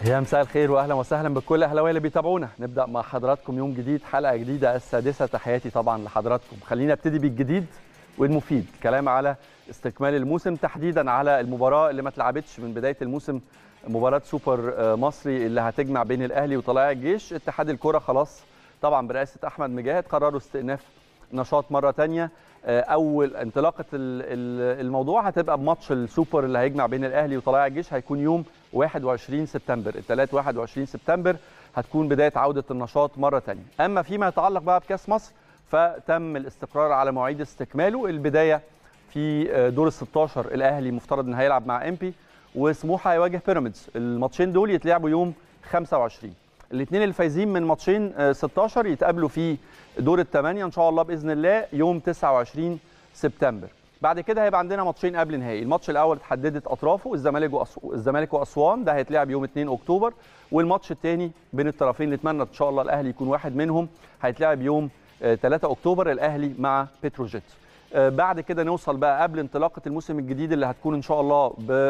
يا مساء الخير واهلا وسهلا بكل اهلاويه اللي بيتابعونا نبدا مع حضراتكم يوم جديد حلقه جديده السادسه تحياتي طبعا لحضراتكم خلينا ابتدي بالجديد والمفيد كلام على استكمال الموسم تحديدا على المباراه اللي ما اتلعبتش من بدايه الموسم مباراه سوبر مصري اللي هتجمع بين الاهلي وطلائع الجيش اتحاد الكره خلاص طبعا برئاسه احمد مجاهد قرروا استئناف نشاط مره ثانيه اول انطلاقه الموضوع هتبقى بماتش السوبر اللي هيجمع بين الاهلي وطلائع الجيش هيكون يوم 21 سبتمبر الثلاث 21 سبتمبر هتكون بدايه عوده النشاط مره ثانيه اما فيما يتعلق بقى بكاس مصر فتم الاستقرار على مواعيد استكماله البدايه في دور ال 16 الاهلي مفترض ان هيلعب مع امبي وسموحه هيواجه بيراميدز الماتشين دول يتلعبوا يوم 25 الاثنين الفايزين من ماتشين 16 يتقابلوا في دور الثمانيه ان شاء الله باذن الله يوم 29 سبتمبر بعد كده هيبقى عندنا ماتشين قبل النهائي الماتش الاول اتحددت اطرافه الزمالك وأسو... الزمالك واسوان ده هيتلعب يوم 2 اكتوبر والماتش الثاني بين الطرفين نتمنى ان شاء الله الاهلي يكون واحد منهم هيتلعب يوم 3 اكتوبر الاهلي مع بتروجيت بعد كده نوصل بقى قبل انطلاقه الموسم الجديد اللي هتكون ان شاء الله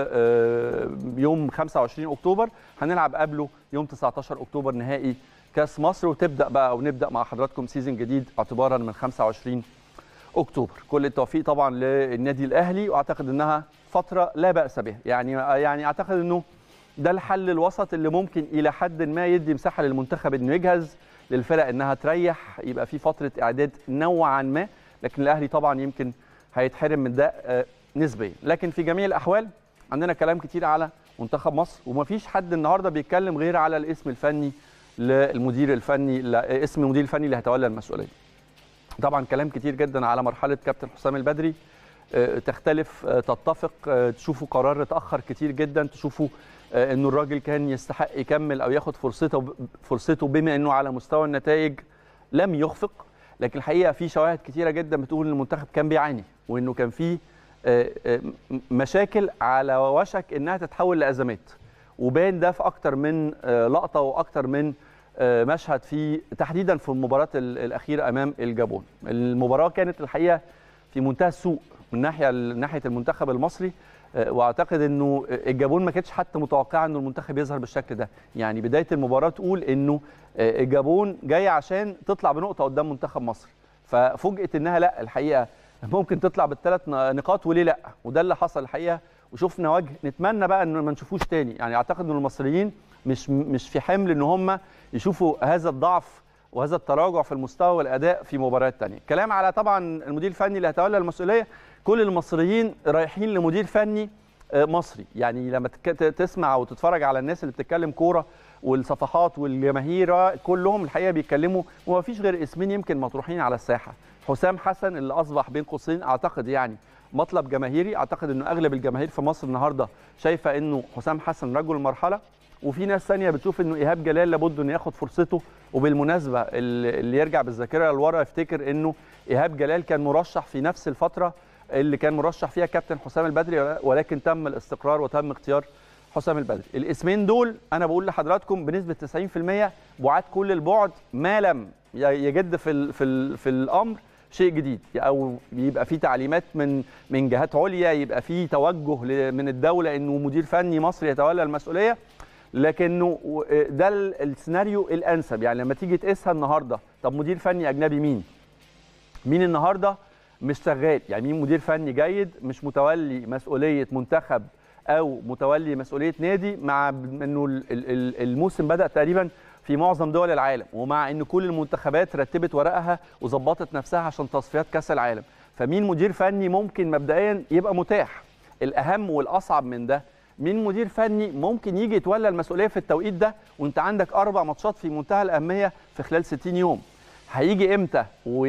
بيوم 25 اكتوبر هنلعب قبله يوم 19 اكتوبر نهائي كاس مصر وتبدا بقى ونبدا مع حضراتكم سيزون جديد اعتبارا من 25 اكتوبر كل التوفيق طبعا للنادي الاهلي واعتقد انها فتره لا باس بها يعني يعني اعتقد انه ده الحل الوسط اللي ممكن الى حد ما يدي مساحه للمنتخب انه يجهز للفرق انها تريح يبقى في فتره اعداد نوعا ما لكن الاهلي طبعا يمكن هيتحرم من ده نسبيا لكن في جميع الاحوال عندنا كلام كتير على منتخب مصر ومفيش حد النهارده بيتكلم غير على الاسم الفني للمدير الفني اسم المدير الفني اللي هيتولى المسؤوليه طبعا كلام كتير جدا على مرحله كابتن حسام البدري تختلف تتفق تشوفوا قرار اتاخر كتير جدا تشوفوا انه الراجل كان يستحق يكمل او ياخد فرصته فرصته بما انه على مستوى النتائج لم يخفق لكن الحقيقه في شواهد كتيره جدا بتقول ان المنتخب كان بيعاني وانه كان في مشاكل على وشك انها تتحول لازمات وبان ده في اكتر من لقطه واكتر من مشهد في تحديدا في المباراه الاخيره امام الجابون المباراه كانت الحقيقه في منتهى السوء من ناحيه ناحيه المنتخب المصري واعتقد انه الجابون ما كانتش حتى متوقعه انه المنتخب يظهر بالشكل ده يعني بدايه المباراه تقول انه الجابون جايه عشان تطلع بنقطه قدام منتخب مصر ففوجئت انها لا الحقيقه ممكن تطلع بالثلاث نقاط وليه لا وده اللي حصل الحقيقه وشفنا وجه نتمنى بقى انه ما نشوفوش تاني يعني اعتقد ان المصريين مش مش في حمل ان هم يشوفوا هذا الضعف وهذا التراجع في المستوى والاداء في مباريات ثانيه كلام على طبعا المدير الفني اللي هيتولى المسؤوليه كل المصريين رايحين لمدير فني مصري يعني لما تسمع وتتفرج على الناس اللي بتتكلم كوره والصفحات والجماهير كلهم الحقيقه بيتكلموا وما فيش غير اسمين يمكن مطروحين على الساحه حسام حسن اللي اصبح بين قوسين اعتقد يعني مطلب جماهيري اعتقد انه اغلب الجماهير في مصر النهارده شايفه انه حسام حسن رجل المرحله وفي ناس ثانيه بتشوف انه ايهاب جلال لابد انه ياخد فرصته وبالمناسبه اللي يرجع بالذاكره لورا يفتكر انه ايهاب جلال كان مرشح في نفس الفتره اللي كان مرشح فيها كابتن حسام البدري ولكن تم الاستقرار وتم اختيار حسام البدري الاسمين دول انا بقول لحضراتكم بنسبه 90% بعاد كل البعد ما لم يجد في ال في ال في الامر شيء جديد او يبقى في تعليمات من من جهات عليا يبقى في توجه من الدوله انه مدير فني مصري يتولى المسؤوليه لكنه ده السيناريو الانسب يعني لما تيجي تقيسها النهارده طب مدير فني اجنبي مين مين النهارده مش شغال يعني مين مدير فني جيد مش متولي مسؤوليه منتخب او متولي مسؤوليه نادي مع انه الموسم بدا تقريبا في معظم دول العالم ومع ان كل المنتخبات رتبت ورقها وظبطت نفسها عشان تصفيات كاس العالم فمين مدير فني ممكن مبدئيا يبقى متاح الاهم والاصعب من ده مين مدير فني ممكن يجي يتولى المسؤوليه في التوقيت ده وانت عندك اربع ماتشات في منتهى الاهميه في خلال 60 يوم هيجي امتى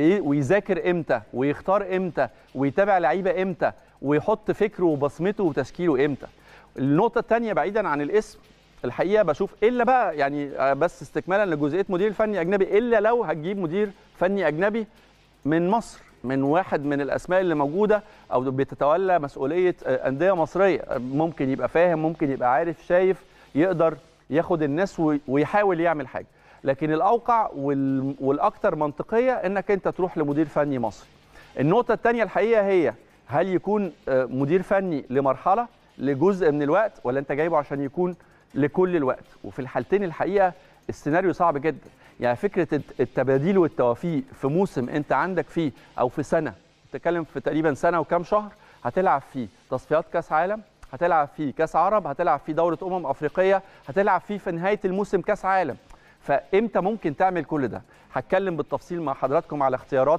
ويذاكر امتى ويختار امتى ويتابع لعيبه امتى ويحط فكره وبصمته وتشكيله امتى النقطه الثانيه بعيدا عن الاسم الحقيقه بشوف الا بقى يعني بس استكمالا لجزئيه مدير فني اجنبي الا لو هتجيب مدير فني اجنبي من مصر من واحد من الاسماء اللي موجوده او بتتولى مسؤوليه انديه مصريه ممكن يبقى فاهم ممكن يبقى عارف شايف يقدر ياخد الناس ويحاول يعمل حاجه لكن الاوقع والاكثر منطقيه انك انت تروح لمدير فني مصري النقطه الثانيه الحقيقه هي هل يكون مدير فني لمرحله لجزء من الوقت ولا انت جايبه عشان يكون لكل الوقت وفي الحالتين الحقيقه السيناريو صعب جدا يعني فكره التباديل والتوافيق في موسم انت عندك فيه او في سنه تتكلم في تقريبا سنه وكام شهر هتلعب فيه تصفيات كاس عالم هتلعب فيه كاس عرب هتلعب فيه دوره امم افريقيه هتلعب فيه في نهايه الموسم كاس عالم فامتى ممكن تعمل كل ده هتكلم بالتفصيل مع حضراتكم على اختيارات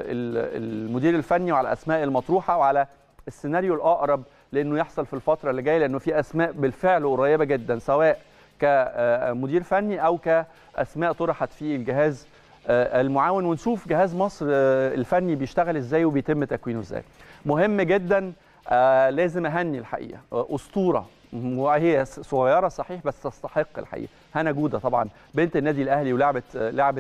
المدير الفني وعلى الاسماء المطروحه وعلى السيناريو الاقرب لانه يحصل في الفتره اللي جايه لانه في اسماء بالفعل قريبه جدا سواء كمدير فني او كاسماء طرحت في الجهاز المعاون ونشوف جهاز مصر الفني بيشتغل ازاي وبيتم تكوينه ازاي مهم جدا لازم اهني الحقيقه اسطوره وهي صغيره صحيح بس تستحق الحقيقه هنا جوده طبعا بنت النادي الاهلي ولعبت لعبه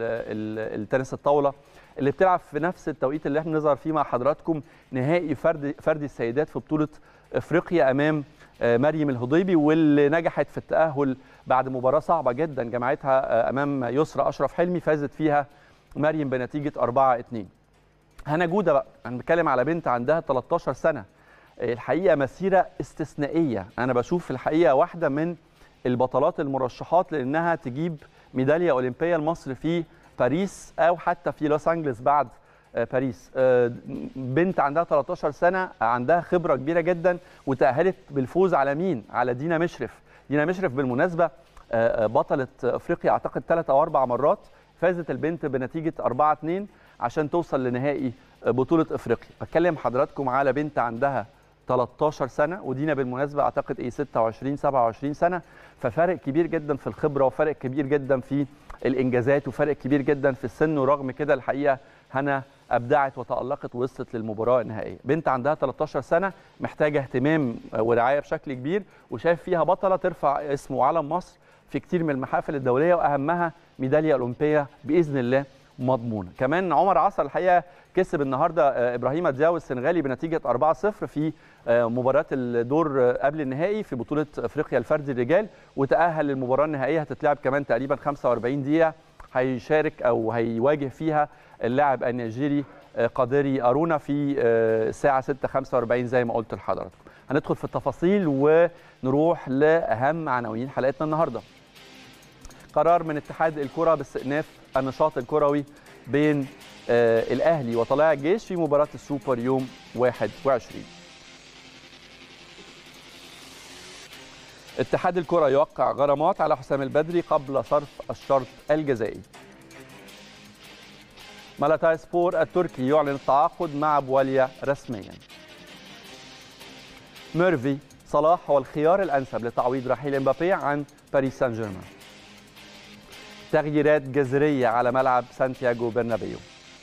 التنس الطاوله اللي بتلعب في نفس التوقيت اللي احنا بنظهر فيه مع حضراتكم نهائي فرد فردي السيدات في بطوله افريقيا امام مريم الهضيبي واللي نجحت في التاهل بعد مباراه صعبه جدا جمعتها امام يسرى اشرف حلمي فازت فيها مريم بنتيجه 4 2 هنا جوده بقى انا بتكلم على بنت عندها 13 سنه الحقيقه مسيره استثنائيه انا بشوف في الحقيقه واحده من البطلات المرشحات لانها تجيب ميداليه اولمبيه لمصر في باريس او حتى في لوس انجلوس بعد باريس بنت عندها 13 سنه عندها خبره كبيره جدا وتاهلت بالفوز على مين على دينا مشرف دينا مشرف بالمناسبه بطله افريقيا اعتقد ثلاث او اربع مرات فازت البنت بنتيجه 4 2 عشان توصل لنهائي بطوله افريقيا بتكلم حضراتكم على بنت عندها 13 سنه ودينا بالمناسبه اعتقد ايه 26 27 سنه ففرق كبير جدا في الخبره وفرق كبير جدا في الانجازات وفرق كبير جدا في السن ورغم كده الحقيقه هنا ابدعت وتالقت ووصلت للمباراه النهائيه بنت عندها 13 سنه محتاجه اهتمام ورعايه بشكل كبير وشايف فيها بطله ترفع اسم وعلم مصر في كتير من المحافل الدوليه واهمها ميداليه اولمبيه باذن الله مضمونه كمان عمر عصر الحقيقه كسب النهارده ابراهيم دياو السنغالي بنتيجه 4-0 في مباراه الدور قبل النهائي في بطوله افريقيا الفردي الرجال وتاهل للمباراه النهائيه هتتلعب كمان تقريبا 45 دقيقه هيشارك او هيواجه فيها اللاعب النيجيري قادري ارونا في الساعه 6:45 زي ما قلت لحضراتكم هندخل في التفاصيل ونروح لاهم عناوين حلقتنا النهارده قرار من اتحاد الكره باستئناف النشاط الكروي بين آه الاهلي وطلائع الجيش في مباراه السوبر يوم 21 اتحاد الكره يوقع غرامات على حسام البدري قبل صرف الشرط الجزائي مالاتاي سبور التركي يعلن التعاقد مع بواليا رسميا ميرفي صلاح هو الخيار الانسب لتعويض رحيل امبابي عن باريس سان جيرمان تغييرات جذريه على ملعب سانتياغو برنابيو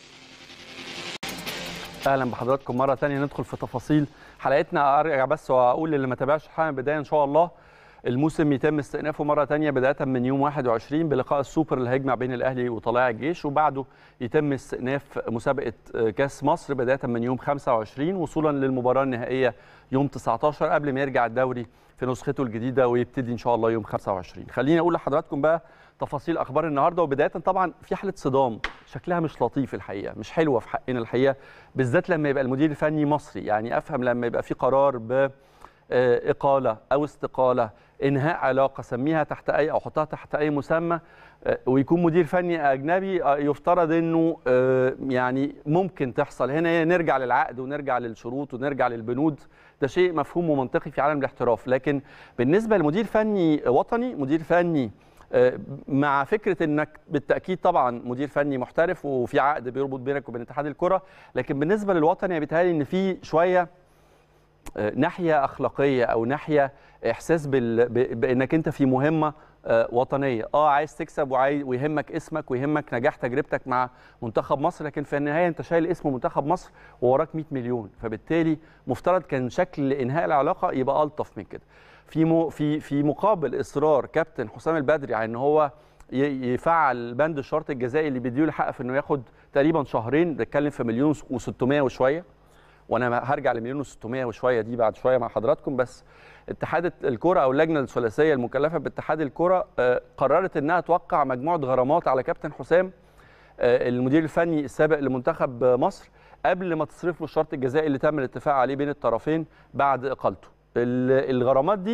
اهلا بحضراتكم مره ثانيه ندخل في تفاصيل حلقتنا ارجع بس واقول اللي ما تابعش الحلقه من البدايه ان شاء الله الموسم يتم استئنافه مره ثانيه بدايه من يوم 21 بلقاء السوبر اللي هيجمع بين الاهلي وطلائع الجيش وبعده يتم استئناف مسابقه كاس مصر بدايه من يوم 25 وصولا للمباراه النهائيه يوم 19 قبل ما يرجع الدوري في نسخته الجديده ويبتدي ان شاء الله يوم 25 خليني اقول لحضراتكم بقى تفاصيل اخبار النهارده وبدايه طبعا في حاله صدام شكلها مش لطيف الحقيقه مش حلوه في حقنا الحقيقه بالذات لما يبقى المدير الفني مصري يعني افهم لما يبقى في قرار ب اقاله او استقاله انهاء علاقه سميها تحت اي او حطها تحت اي مسمى ويكون مدير فني اجنبي يفترض انه يعني ممكن تحصل هنا نرجع للعقد ونرجع للشروط ونرجع للبنود ده شيء مفهوم ومنطقي في عالم الاحتراف لكن بالنسبه لمدير فني وطني مدير فني مع فكره انك بالتاكيد طبعا مدير فني محترف وفي عقد بيربط بينك وبين اتحاد الكره لكن بالنسبه للوطني بيتهيألي ان في شويه ناحيه اخلاقيه او ناحيه احساس بال... بانك انت في مهمه وطنيه اه عايز تكسب وعايز ويهمك اسمك ويهمك نجاح تجربتك مع منتخب مصر لكن في النهايه انت شايل اسم منتخب مصر ووراك 100 مليون فبالتالي مفترض كان شكل انهاء العلاقه يبقى الطف من كده في م... في في مقابل اصرار كابتن حسام البدري على ان هو يفعل بند الشرط الجزائي اللي بيديله الحق في انه ياخد تقريبا شهرين بنتكلم في مليون و600 وشويه وانا هرجع لمليون و600 وشويه دي بعد شويه مع حضراتكم بس اتحاد الكره او اللجنه الثلاثيه المكلفه باتحاد الكره قررت انها توقع مجموعه غرامات على كابتن حسام المدير الفني السابق لمنتخب مصر قبل ما تصرف له الشرط الجزائي اللي تم الاتفاق عليه بين الطرفين بعد اقالته الغرامات دي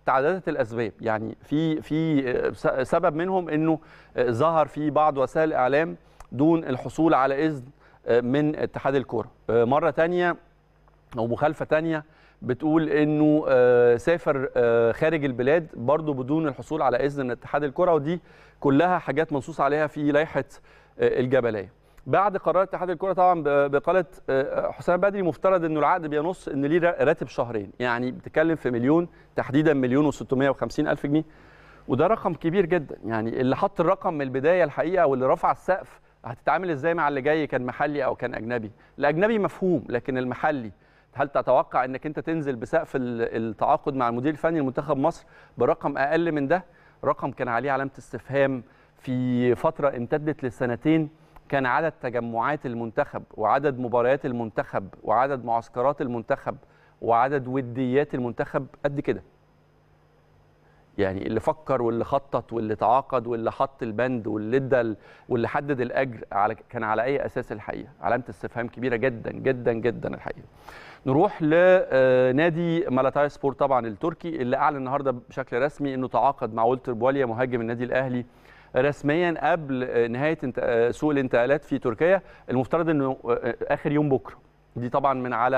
تعددت الاسباب يعني في في سبب منهم انه ظهر في بعض وسائل الاعلام دون الحصول على اذن من اتحاد الكره مره ثانيه او مخالفه ثانيه بتقول انه سافر خارج البلاد برضه بدون الحصول على اذن من اتحاد الكره ودي كلها حاجات منصوص عليها في لائحه الجبليه بعد قرار اتحاد الكره طبعا بقاله حسام بدري مفترض انه العقد بينص ان ليه راتب شهرين يعني بتتكلم في مليون تحديدا مليون و650 الف جنيه وده رقم كبير جدا يعني اللي حط الرقم من البدايه الحقيقه واللي رفع السقف هتتعامل ازاي مع اللي جاي كان محلي او كان اجنبي الاجنبي مفهوم لكن المحلي هل تتوقع انك انت تنزل بسقف التعاقد مع المدير الفني لمنتخب مصر برقم اقل من ده رقم كان عليه علامه استفهام في فتره امتدت لسنتين كان عدد تجمعات المنتخب وعدد مباريات المنتخب وعدد معسكرات المنتخب وعدد وديات المنتخب قد كده يعني اللي فكر واللي خطط واللي تعاقد واللي حط البند واللي ادى واللي حدد الاجر على كان على اي اساس الحقيقه علامه استفهام كبيره جدا جدا جدا الحقيقه نروح لنادي مالاتاي سبور طبعا التركي اللي اعلن النهارده بشكل رسمي انه تعاقد مع ولتر بواليا مهاجم النادي الاهلي رسميا قبل نهايه سوق الانتقالات في تركيا المفترض انه اخر يوم بكره دي طبعا من على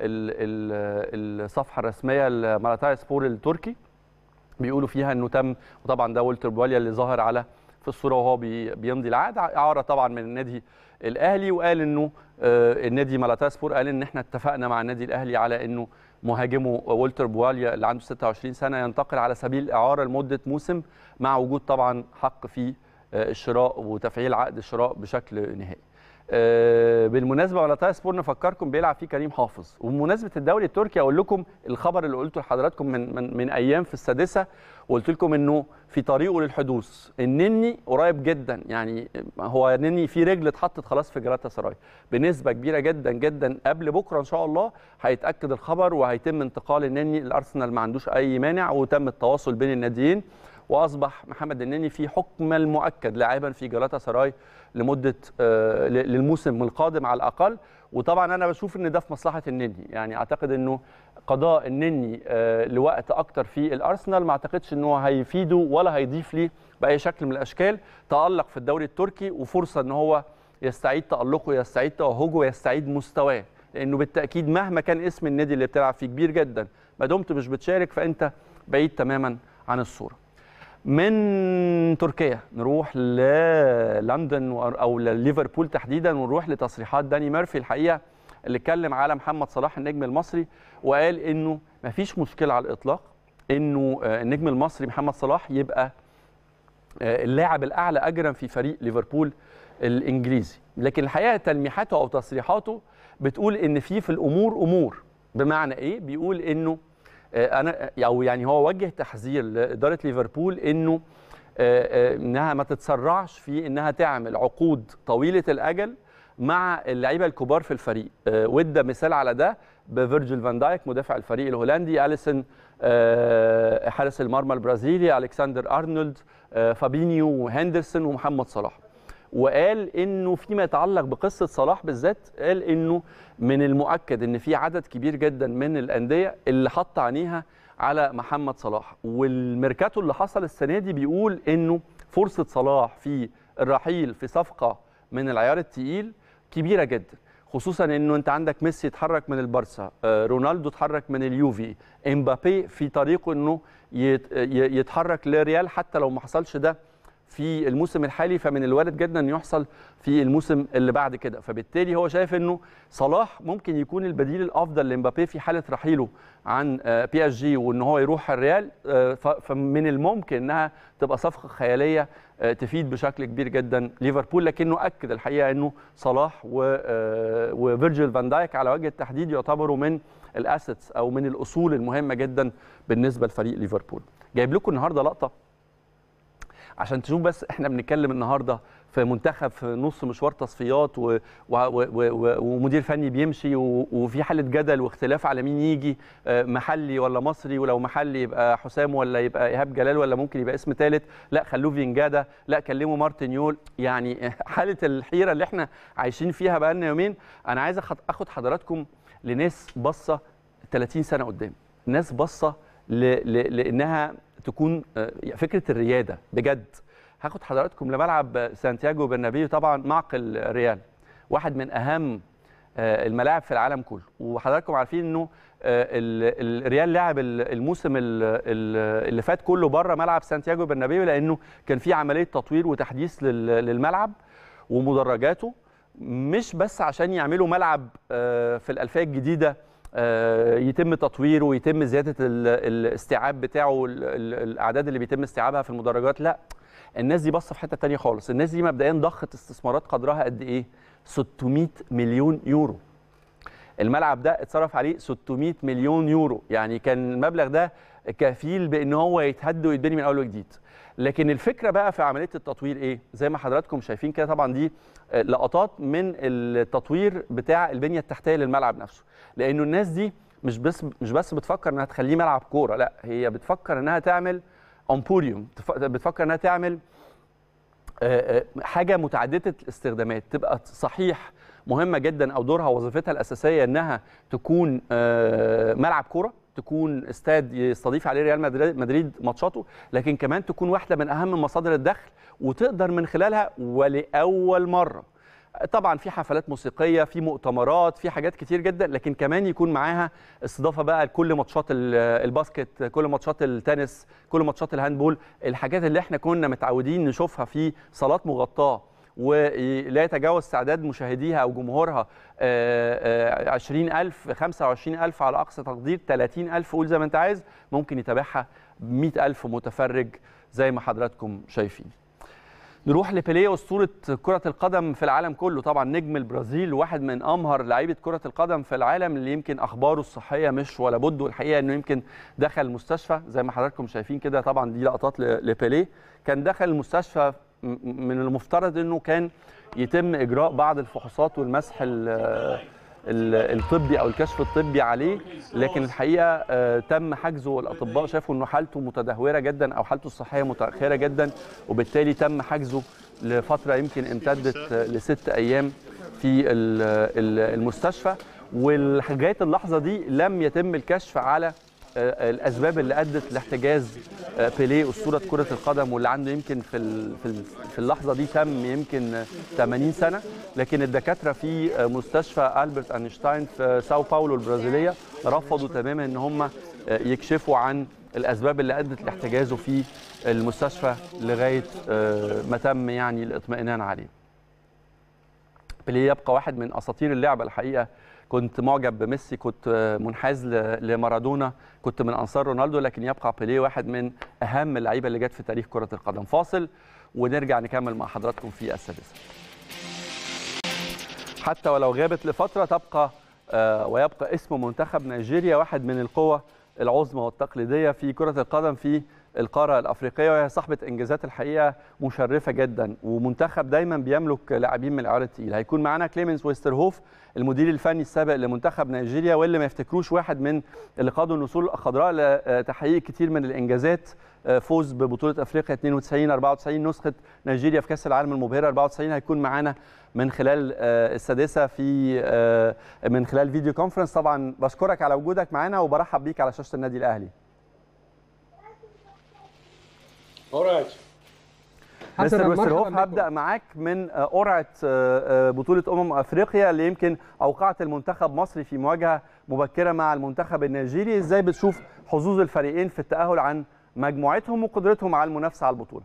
الصفحه الرسميه لمالاتاي سبور التركي بيقولوا فيها انه تم وطبعا ده ولتر بواليا اللي ظاهر على في الصوره وهو بيمضي العقد اعاره طبعا من النادي الاهلي وقال انه النادي مالاتاسبور قال ان احنا اتفقنا مع النادي الاهلي على انه مهاجمه والتر بواليا اللي عنده 26 سنه ينتقل على سبيل الاعاره لمده موسم مع وجود طبعا حق في الشراء وتفعيل عقد الشراء بشكل نهائي. بالمناسبه مالاتاي سبور نفكركم بيلعب فيه كريم حافظ وبمناسبه الدوري التركي اقول لكم الخبر اللي قلته لحضراتكم من من, من ايام في السادسه وقلت لكم انه في طريقه للحدوث النني قريب جدا يعني هو نني في رجل اتحطت خلاص في جلاتا سراي بنسبه كبيره جدا جدا قبل بكره ان شاء الله هيتاكد الخبر وهيتم انتقال النني الارسنال ما عندوش اي مانع وتم التواصل بين الناديين واصبح محمد النني في حكم المؤكد لاعبا في جلاتا سراي لمده آه للموسم القادم على الاقل وطبعا انا بشوف ان ده في مصلحه النني يعني اعتقد انه قضاء النني آه لوقت اكتر في الارسنال ما اعتقدش انه هيفيده ولا هيضيف ليه باي شكل من الاشكال تالق في الدوري التركي وفرصه ان هو يستعيد تالقه يستعيد توهجه يستعيد مستواه لانه بالتاكيد مهما كان اسم النادي اللي بتلعب فيه كبير جدا ما دمت مش بتشارك فانت بعيد تماما عن الصوره من تركيا نروح للندن او لليفربول تحديدا ونروح لتصريحات داني ميرفي الحقيقه اللي اتكلم على محمد صلاح النجم المصري وقال انه ما فيش مشكله على الاطلاق انه النجم المصري محمد صلاح يبقى اللاعب الاعلى اجرا في فريق ليفربول الانجليزي لكن الحقيقه تلميحاته او تصريحاته بتقول ان في في الامور امور بمعنى ايه بيقول انه انا او يعني هو وجه تحذير لاداره ليفربول انه انها ما تتسرعش في انها تعمل عقود طويله الاجل مع اللعيبه الكبار في الفريق وادى مثال على ده بفيرجيل فان دايك مدافع الفريق الهولندي اليسون حارس المرمى البرازيلي الكسندر ارنولد فابينيو وهندرسون ومحمد صلاح وقال انه فيما يتعلق بقصه صلاح بالذات قال انه من المؤكد ان في عدد كبير جدا من الانديه اللي حط عينيها على محمد صلاح والميركاتو اللي حصل السنه دي بيقول انه فرصه صلاح في الرحيل في صفقه من العيار الثقيل كبيره جدا خصوصا انه انت عندك ميسي اتحرك من البارسا رونالدو اتحرك من اليوفي امبابي في طريقه انه يتحرك لريال حتى لو ما حصلش ده في الموسم الحالي فمن الوارد جدا ان يحصل في الموسم اللي بعد كده فبالتالي هو شايف انه صلاح ممكن يكون البديل الافضل لمبابي في حاله رحيله عن بي اس جي وان هو يروح الريال فمن الممكن انها تبقى صفقه خياليه تفيد بشكل كبير جدا ليفربول لكنه اكد الحقيقه انه صلاح وفيرجيل فان دايك على وجه التحديد يعتبروا من الاسيتس او من الاصول المهمه جدا بالنسبه لفريق ليفربول جايب لكم النهارده لقطه عشان تشوف بس احنا بنتكلم النهارده في منتخب في نص مشوار تصفيات و... و... و... ومدير فني بيمشي وفي حاله جدل واختلاف على مين يجي محلي ولا مصري ولو محلي يبقى حسام ولا يبقى ايهاب جلال ولا ممكن يبقى اسم ثالث لا خلوه فينجادا لا كلموا مارتينيول يعني حاله الحيره اللي احنا عايشين فيها بقى لنا يومين انا عايز اخد حضراتكم لناس باصه 30 سنه قدام ناس باصه ل- ل- لانها تكون آه، فكره الرياده بجد هاخد حضراتكم لملعب سانتياغو برنابيو طبعا معقل ريال واحد من اهم آه، الملاعب في العالم كله وحضراتكم عارفين انه آه، ال- الريال لعب ال- الموسم ال- ال- اللي فات كله بره ملعب سانتياغو برنابيو لانه كان في عمليه تطوير وتحديث لل- للملعب ومدرجاته مش بس عشان يعملوا ملعب آه، في الالفيه الجديده آه، يتم تطويره ويتم زياده ال- الاستيعاب بتاعه ال- ال- الاعداد اللي بيتم استيعابها في المدرجات لا الناس دي باصه في حته تانية خالص الناس دي مبدئيا ضخت استثمارات قدرها قد ايه 600 مليون يورو الملعب ده اتصرف عليه 600 مليون يورو يعني كان المبلغ ده كفيل بان هو يتهد ويتبني من اول وجديد لكن الفكره بقى في عمليه التطوير ايه زي ما حضراتكم شايفين كده طبعا دي آه، لقطات من التطوير بتاع البنيه التحتيه للملعب نفسه لانه الناس دي مش بس مش بس بتفكر انها تخليه ملعب كوره لا هي بتفكر انها تعمل امبوريوم بتفكر انها تعمل آه، آه، حاجه متعدده الاستخدامات تبقى صحيح مهمه جدا او دورها وظيفتها الاساسيه انها تكون آه، ملعب كوره تكون استاد يستضيف عليه ريال مدريد مدريد ماتشاته لكن كمان تكون واحده من اهم مصادر الدخل وتقدر من خلالها ولاول مره طبعا في حفلات موسيقيه في مؤتمرات في حاجات كتير جدا لكن كمان يكون معاها استضافه بقى لكل ماتشات ال- الباسكت كل ماتشات التنس كل ماتشات الهاندبول الحاجات اللي احنا كنا متعودين نشوفها في صالات مغطاه ولا يتجاوز تعداد مشاهديها او جمهورها آه، آه، 20000 25000 على اقصى تقدير 30000 قول زي ما انت عايز ممكن يتابعها 100000 متفرج زي ما حضراتكم شايفين نروح لبيليه اسطوره كره القدم في العالم كله طبعا نجم البرازيل واحد من امهر لعيبه كره القدم في العالم اللي يمكن اخباره الصحيه مش ولا بد والحقيقه انه يمكن دخل المستشفى زي ما حضراتكم شايفين كده طبعا دي لقطات ل- لبيليه كان دخل المستشفى م- من المفترض انه كان يتم اجراء بعض الفحوصات والمسح ال- ال- الطبي او الكشف الطبي عليه لكن الحقيقه آه، تم حجزه والاطباء شافوا انه حالته متدهوره جدا او حالته الصحيه متاخره جدا وبالتالي تم حجزه لفتره يمكن امتدت آه، لست ايام في ال- ال- المستشفى ولغايه اللحظه دي لم يتم الكشف على آه، الاسباب اللي ادت لاحتجاز آه، بيليه اسطوره كره القدم واللي عنده يمكن في ال- في ال- في اللحظه دي تم يمكن آه، 80 سنه لكن الدكاتره في آه، مستشفى البرت اينشتاين في ساو باولو البرازيليه رفضوا تماما ان هم آه، يكشفوا عن الاسباب اللي ادت لاحتجازه في المستشفى لغايه آه، ما تم يعني الاطمئنان عليه بيليه يبقى واحد من اساطير اللعبه الحقيقه كنت معجب بميسي كنت منحاز ل- لمارادونا كنت من انصار رونالدو لكن يبقى بيليه واحد من اهم اللعيبه اللي جت في تاريخ كره القدم فاصل ونرجع نكمل مع حضراتكم في السادسه حتى ولو غابت لفتره تبقى آه، ويبقى اسم منتخب نيجيريا واحد من القوى العظمى والتقليديه في كره القدم في القاره الافريقيه وهي صاحبه انجازات الحقيقه مشرفه جدا ومنتخب دايما بيملك لاعبين من العيار التقيل هيكون معانا كليمنز ويسترهوف المدير الفني السابق لمنتخب نيجيريا واللي ما يفتكروش واحد من اللي قادوا النسور الخضراء لتحقيق كتير من الانجازات آه، فوز ببطوله افريقيا 92 94 نسخه نيجيريا في كاس العالم المبهره 94 هيكون معانا من خلال آه، السادسه في آه، من خلال فيديو كونفرنس طبعا بشكرك على وجودك معانا وبرحب بيك على شاشه النادي الاهلي All right. مستر حسنا ويسترهوف مرحبا هبدا بكم. معاك من آه، قرعه آه، آه، بطوله امم افريقيا اللي يمكن اوقعت المنتخب مصري في مواجهه مبكره مع المنتخب النيجيري ازاي بتشوف حظوظ الفريقين في التاهل عن مجموعتهم وقدرتهم على المنافسه على البطوله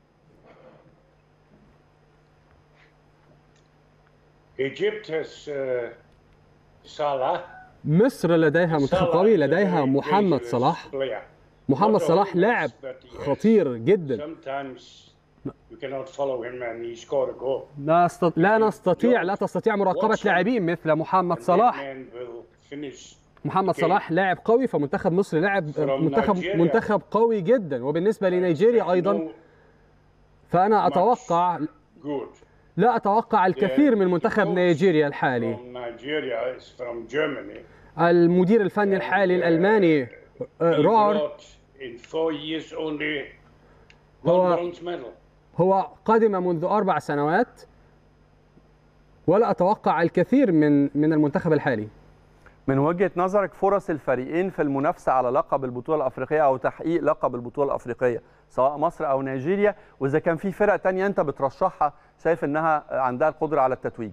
Egypt has uh, Salah. مصر لديها منتخب Salah قوي is a لديها very محمد dangerous صلاح player. محمد Not صلاح always, لاعب but he has- خطير جدا Sometimes you cannot follow him and he scored a goal. لا أست... لا نستطيع لا تستطيع مراقبة لاعبين مثل محمد And صلاح that man will finish محمد Okay. صلاح لاعب قوي فمنتخب مصر لاعب From منتخب Nigeria. منتخب قوي جدا وبالنسبة لنيجيريا أيضا no فأنا أتوقع good. لا أتوقع الكثير من The منتخب coach نيجيريا الحالي From Nigeria is from Germany. المدير الفني الحالي الألماني آه، He رور brought in four years only one هو- bronze medal. هو قدم منذ أربع سنوات ولا أتوقع الكثير من من المنتخب الحالي من وجهه نظرك فرص الفريقين في المنافسه على لقب البطوله الافريقيه او تحقيق لقب البطوله الافريقيه سواء مصر او نيجيريا واذا كان في فرق تانية انت بترشحها شايف انها عندها القدره على التتويج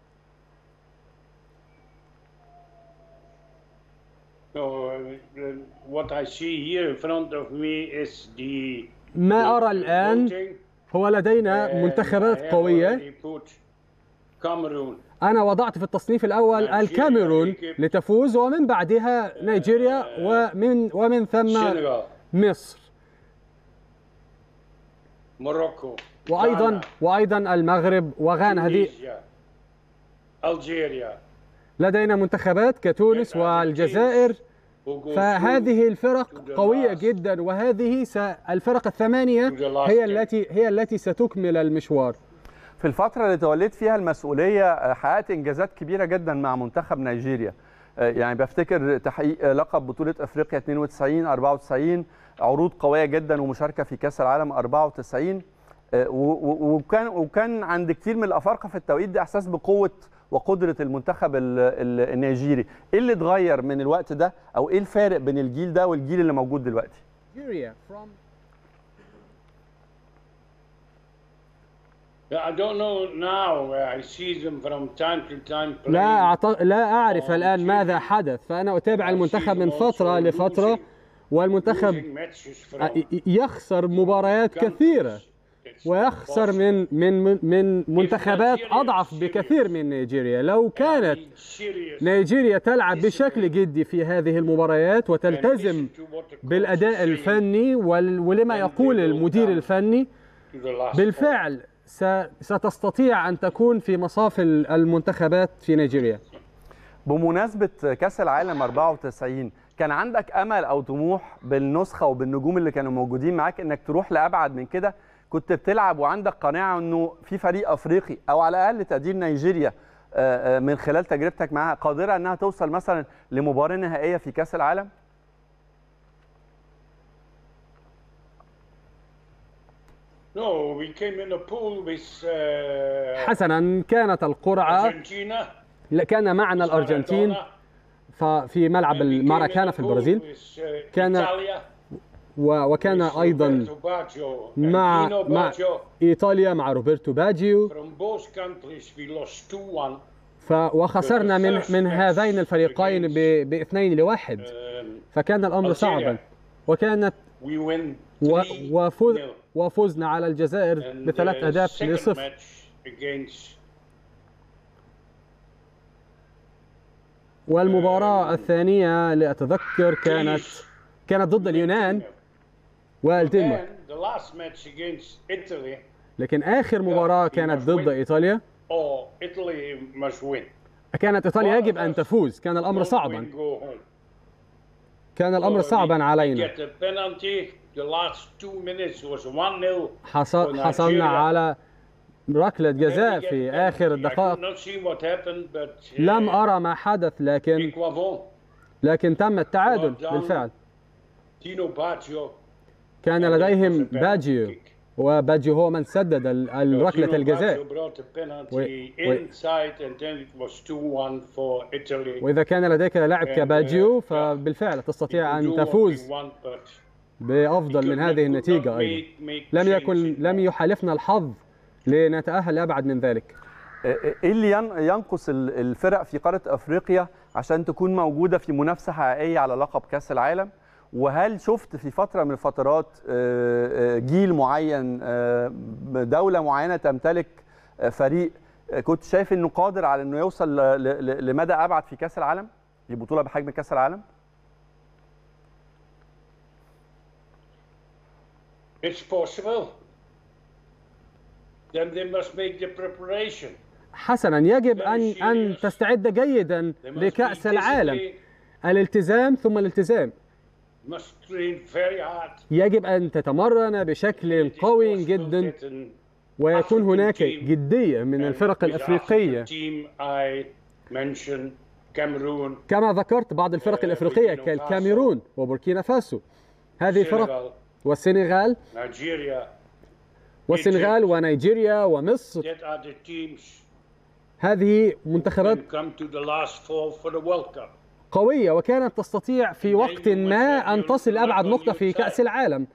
So uh, what I see here in front of me is the ما أرى the الآن voting. هو لدينا And منتخبات I have قوية already put Cameroon. أنا وضعت في التصنيف الأول نيجيريا، الكاميرون إيجيبت. لتفوز ومن بعدها نيجيريا ومن ومن ثم Senegal, مصر Morocco, وأيضا Ghana, وأيضا المغرب وغانا هذه Tunisia, Algeria. لدينا منتخبات كتونس والجزائر who go فهذه الفرق to the قوية last- جدا وهذه س- الفرق الثمانية to the last هي game. التي هي التي ستكمل المشوار في الفترة اللي توليت فيها المسؤولية آه، حققت إنجازات كبيرة جدا مع منتخب نيجيريا آه، يعني بفتكر تحقيق آه، لقب بطولة أفريقيا 92 94 عروض قوية جدا ومشاركة في كأس العالم 94 آه، و- و- وكان وكان عند كتير من الأفارقة في التوقيت ده إحساس بقوة وقدرة المنتخب ال- ال- النيجيري إيه اللي اتغير من الوقت ده أو إيه الفارق بين الجيل ده والجيل اللي موجود دلوقتي Yeah, I don't know now. uh, I see them from time to time playing. لا أعط... لا أعرف Oh, الآن Chile. ماذا حدث فأنا أتابع I المنتخب see من them فترة also لفترة losing- والمنتخب losing matches from ي- ي- يخسر مباريات countries. كثيرة It's ويخسر impossible. من من من منتخبات Nigeria أضعف serious. بكثير من نيجيريا لو كانت Being serious نيجيريا تلعب بشكل جدي في هذه المباريات and وتلتزم listen to what the coach is بالأداء saying الفني وال- ولما يقول المدير الفني to the last بالفعل س- ستستطيع أن تكون في مصاف ال- المنتخبات في نيجيريا بمناسبة كأس العالم 94 كان عندك أمل أو طموح بالنسخة وبالنجوم اللي كانوا موجودين معاك إنك تروح لأبعد من كده كنت بتلعب وعندك قناعة إنه في فريق أفريقي أو على الأقل تقدير نيجيريا آه، آه، من خلال تجربتك معاها قادرة إنها توصل مثلا لمباراة نهائية في كأس العالم؟ No, we came in a pool with uh, حسنا كانت القرعة Argentina, كان معنا الأرجنتين Maradona, ففي ملعب and we came in a الماراكانا في pool البرازيل with, uh, كان- Italia, و- وكان with أيضا Roberto Baggio and مع Dino مع Baggio. إيطاليا مع روبرتو باجيو From both countries we lost 2-1. ف وخسرنا من من هذين الفريقين ب- باثنين لواحد Um, فكان الأمر صعبا وكانت we win و- 3 وفوز nil. وفزنا على الجزائر And بثلاث the أهداف second لصفر match against والمباراة الثانية اللي أتذكر كانت Greece. كانت ضد اليونان والدنمارك Then the last match against Italy, لكن آخر مباراة كانت ضد إيطاليا oh, Italy must win. كانت إيطاليا يجب أن تفوز كان الأمر Don't صعبا win, go home. كان الأمر So we صعبا علينا Get the penalty. The last two minutes was 1-0. حصل for حصلنا Nigeria. على ركلة Then we جزاء get في penalty. آخر I الدقائق could not see what happened, but uh, لم أرى ما حدث لكن Equavon, لكن تم التعادل Well done. بالفعل Tino Baggio, كان and it لديهم was a penalty باجيو kick. وباجيو هو من سدد ال- ال- ركلة Tino الجزاء Baggio brought the penalty Wait, wait. inside, and then it was 2-1 for Italy. وإذا كان لديك لاعب And, كباجيو uh, فبالفعل We تستطيع could do أن what we تفوز want, but بأفضل could من not- هذه could not النتيجة أيضا make- make لم change يكن in لم that. يحالفنا الحظ لنتأهل لأبعد من ذلك ايه اللي ين- ينقص ال- الفرق في قاره افريقيا عشان تكون موجوده في منافسه حقيقيه على لقب كاس العالم وهل شفت في فتره من الفترات آه، آه، جيل معين آه، دوله معينه تمتلك آه، فريق آه، كنت شايف انه قادر على انه يوصل ل- ل- لمدى ابعد في كاس العالم في بطوله بحجم كاس العالم It's possible. Then they must make the preparation. حسنا يجب أن أن تستعد جيدا They must لكأس be العالم disciplined, الالتزام ثم الالتزام must train very hard. يجب أن تتمرن بشكل It is قوي possible جدا that an ويكون African هناك team جدية من الفرق with the الأفريقية African team I mentioned Cameroon, كما ذكرت بعض الفرق آه، الأفريقية بوركينا كالكاميرون وبوركينا فاسو هذه فرق Senegal, والسنغال Nigeria. والسنغال ونيجيريا ومصر That are the teams هذه who منتخبات can come to the last four for the World Cup. قوية وكانت تستطيع في وقت ما أن تصل لأبعد نقطة في كأس العالم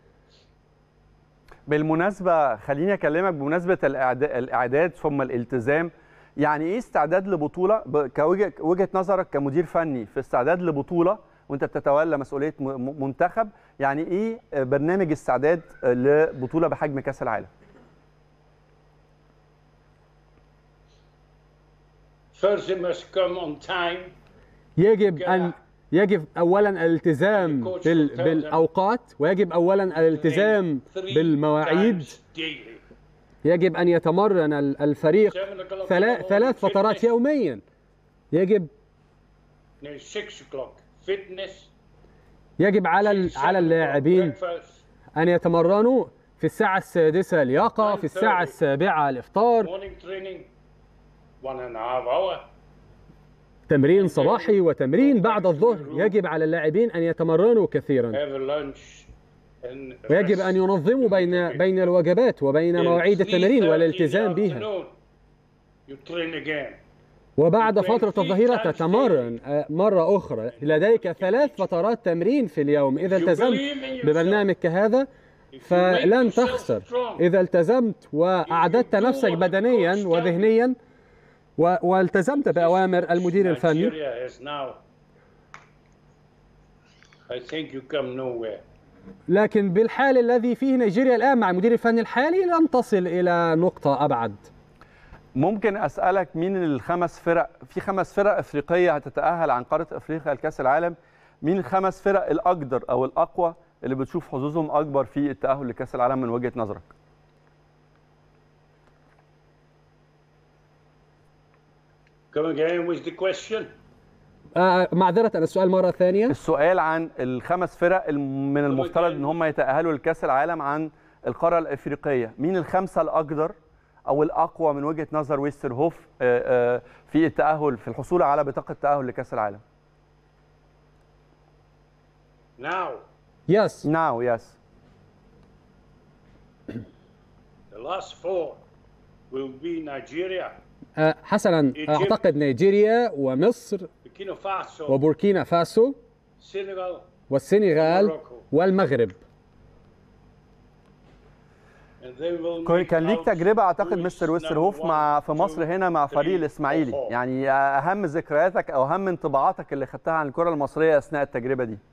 بالمناسبة خليني أكلمك بمناسبة الإعد- الإعداد ثم الالتزام يعني إيه استعداد لبطولة ب- كوجهة وجهة نظرك كمدير فني في استعداد لبطولة وأنت بتتولى مسؤولية م- م- منتخب يعني إيه برنامج استعداد لبطولة بحجم كأس العالم؟ First, they must come on time. يجب أن يجب أولا الالتزام بال... بالأوقات ويجب أولا الالتزام train three بالمواعيد times daily. يجب أن يتمرن ال- الفريق Seven o'clock in the ثلا- morning, ثلاث فترات fitness. يوميا يجب No, six o'clock fitness. يجب على ال- six, على seven o'clock اللاعبين breakfast, أن يتمرنوا في الساعة السادسة لياقة في الساعة السابعة الإفطار morning training, one and a half hour. تمرين صباحي وتمرين بعد الظهر يجب على اللاعبين أن يتمرنوا كثيرا Have a lunch and ويجب rest. أن ينظموا بين بين الوجبات وبين In مواعيد 3:30 التمرين in والالتزام the بها afternoon, You train again. وبعد You train فترة three الظهيرة times تتمرن آه، مرة أخرى لديك ثلاث فترات تمرين في اليوم إذا You التزمت believe in yourself. ببرنامج كهذا If you make فلن yourself تخسر strong, إذا التزمت وأعددت do نفسك what the بدنيا coach tells you. وذهنيا و- والتزمت بأوامر المدير الفني Nigeria has now. I think you come nowhere. لكن بالحال الذي فيه نيجيريا الآن مع المدير الفني الحالي لن تصل إلى نقطة أبعد ممكن اسالك مين الخمس فرق في خمس فرق افريقيه هتتاهل عن قاره افريقيا لكاس العالم مين الخمس فرق الاقدر او الاقوى اللي بتشوف حظوظهم اكبر في التاهل لكاس العالم من وجهه نظرك Come again with the question. آه، معذرة السؤال مرة ثانية السؤال عن الخمس فرق الم- من المفترض ان هم يتاهلوا لكاس العالم عن القاره الافريقيه مين الخمسه الاقدر او الاقوى من وجهه نظر ويستر هوف آه، آه، في التاهل في الحصول على بطاقه التاهل لكاس العالم Now, يس ناو يس the last four will be Nigeria, آه، حسنا أعتقد نيجيريا ومصر Burkina Faso, وبوركينا فاسو Senegal, والسنغال Morocco. والمغرب and they will كان make كان ليك out تجربه اعتقد who is مستر ويستر number هوف one, مع في two, مصر هنا مع فريق three, الاسماعيلي or four. يعني اهم ذكرياتك او اهم انطباعاتك اللي خدتها عن الكره المصريه اثناء التجربه دي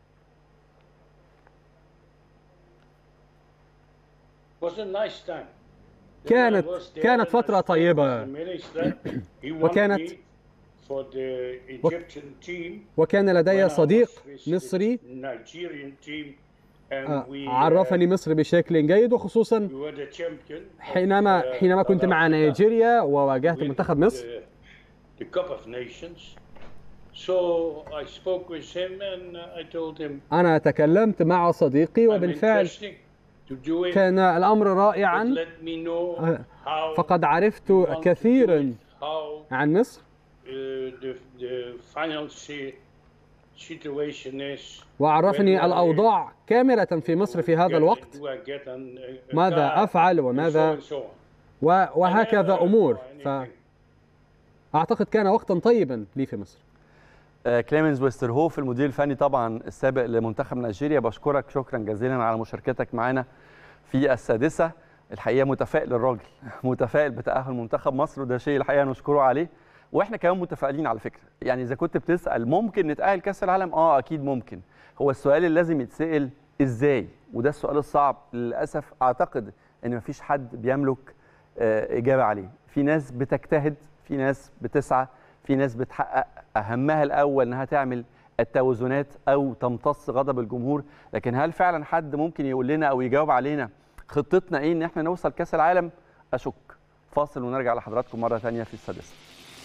was a nice time. كانت- Then I was there كانت and I فترة spoke طيبة. with the minister. He wanted وكانت- me for the Egyptian team. وكان when لدي I صديق was with the مصري Nigerian team and آه، we, عرفني مصر بشكل جيد وخصوصا uh, we were the champion of, حينما uh, حينما كنت South مع Africa. نيجيريا وواجهت with منتخب مصر The, the Cup of Nations. So I spoke with him and uh, I told him أنا تكلمت مع صديقي I'm وبالفعل interested to do it. كان الأمر But رائعا let me know آه، how فقد عرفت you want to do كثيرا it, how عن مصر uh, the the financial situation is. وعرفني when- الأوضاع كاملة في مصر في هذا get- الوقت do I get an- a- a ماذا car, أفعل and وماذا so and so on. و- I وهكذا never أمور for anything. فأعتقد كان وقتا طيبا لي في مصر آه، كليمنز ويستر هوف المدير الفني طبعا السابق لمنتخب نيجيريا بشكرك شكرا جزيلا على مشاركتك معنا في السادسه الحقيقه متفائل الراجل متفائل بتاهل منتخب مصر وده شيء الحقيقه نشكره عليه واحنا كمان متفائلين على فكره يعني اذا كنت بتسال ممكن نتاهل كاس العالم اه اكيد ممكن هو السؤال اللي لازم يتسال ازاي وده السؤال الصعب للاسف اعتقد ان مفيش حد بيملك آه، اجابه عليه في ناس بتجتهد في ناس بتسعى في ناس بتحقق اهمها الاول انها تعمل التوازنات او تمتص غضب الجمهور لكن هل فعلا حد ممكن يقول لنا او يجاوب علينا خطتنا ايه ان احنا نوصل كاس العالم اشك فاصل ونرجع لحضراتكم مره ثانيه في السادسه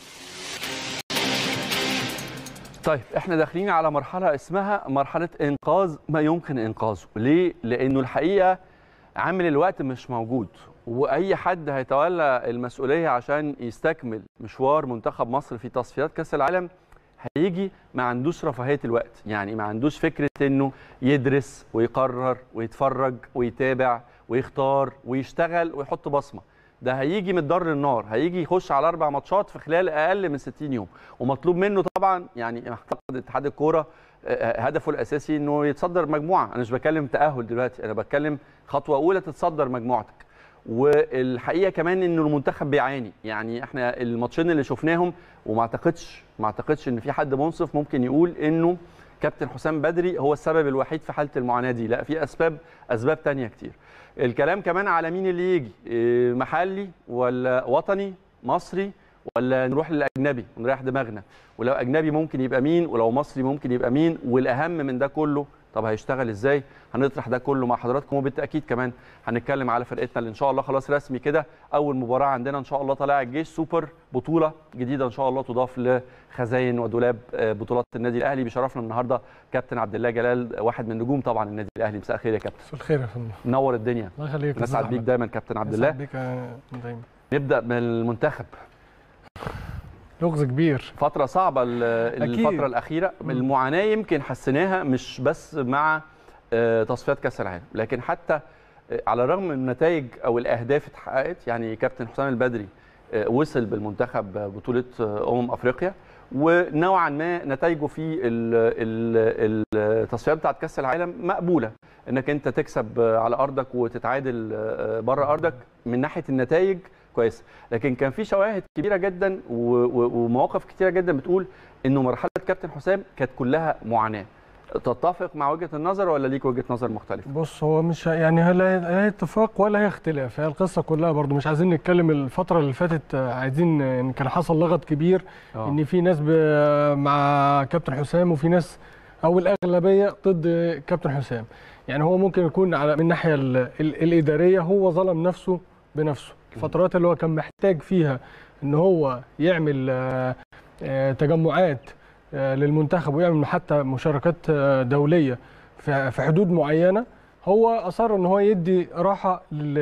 طيب احنا داخلين على مرحله اسمها مرحله انقاذ ما يمكن انقاذه ليه لانه الحقيقه عامل الوقت مش موجود واي حد هيتولى المسؤوليه عشان يستكمل مشوار منتخب مصر في تصفيات كاس العالم هيجي ما عندوش رفاهيه الوقت يعني ما عندوش فكره انه يدرس ويقرر ويتفرج ويتابع ويختار ويشتغل ويحط بصمه ده هيجي من الدار للنار هيجي يخش على اربع ماتشات في خلال اقل من 60 يوم ومطلوب منه طبعا يعني اعتقد اتحاد الكوره آه، هدفه الاساسي انه يتصدر مجموعه انا مش بتكلم تاهل دلوقتي انا بتكلم خطوه اولى تتصدر مجموعتك والحقيقه كمان ان المنتخب بيعاني يعني احنا الماتشين اللي شفناهم وما اعتقدش ما اعتقدش ان في حد منصف ممكن يقول انه كابتن حسام بدري هو السبب الوحيد في حاله المعاناه دي لا في اسباب اسباب تانية كتير الكلام كمان على مين اللي يجي إيه، محلي ولا وطني مصري ولا نروح للاجنبي ونريح دماغنا ولو اجنبي ممكن يبقى مين ولو مصري ممكن يبقى مين والاهم من ده كله طب هيشتغل ازاي هنطرح ده كله مع حضراتكم وبالتاكيد كمان هنتكلم على فرقتنا اللي ان شاء الله خلاص رسمي كده اول مباراه عندنا ان شاء الله طالع الجيش سوبر بطوله جديده ان شاء الله تضاف لخزاين ودولاب آه، بطولات النادي الاهلي بيشرفنا النهارده كابتن عبد الله جلال واحد من نجوم طبعا النادي الاهلي مساء الخير يا كابتن مساء الخير يا فندم منور الدنيا الله يخليك نسعد بيك دايما كابتن عبد الله نسعد بيك يا دايما نبدا من المنتخب لغز كبير فترة صعبة ال- أكيد. الفترة الأخيرة المعاناة يمكن حسيناها مش بس مع آه، تصفيات كأس العالم لكن حتى آه، على الرغم من النتائج أو الأهداف اتحققت يعني كابتن حسام البدري آه، وصل بالمنتخب بطولة آه، أمم أفريقيا ونوعا ما نتائجه في ال- ال- التصفيات بتاعت كأس العالم مقبولة انك انت تكسب آه، على ارضك وتتعادل آه، بره ارضك من ناحيه النتائج كويس لكن كان في شواهد كبيره جدا و- و- ومواقف كتيره جدا بتقول انه مرحله كابتن حسام كانت كلها معاناه تتفق مع وجهه النظر ولا ليك وجهه نظر مختلفه بص هو مش يعني لا لا اتفاق ولا هي اختلاف هي القصه كلها برضو مش عايزين نتكلم الفتره اللي فاتت آه، عايزين آه، ان كان حصل لغط كبير آه. ان في ناس ب- مع كابتن حسام وفي ناس او الاغلبيه ضد كابتن حسام يعني هو ممكن يكون على من الناحيه ال- ال- الاداريه هو ظلم نفسه بنفسه الفترات اللي هو كان محتاج فيها ان هو يعمل آه، آه، تجمعات آه، للمنتخب ويعمل حتى مشاركات آه، دوليه في في حدود معينه هو اصر ان هو يدي راحه لل-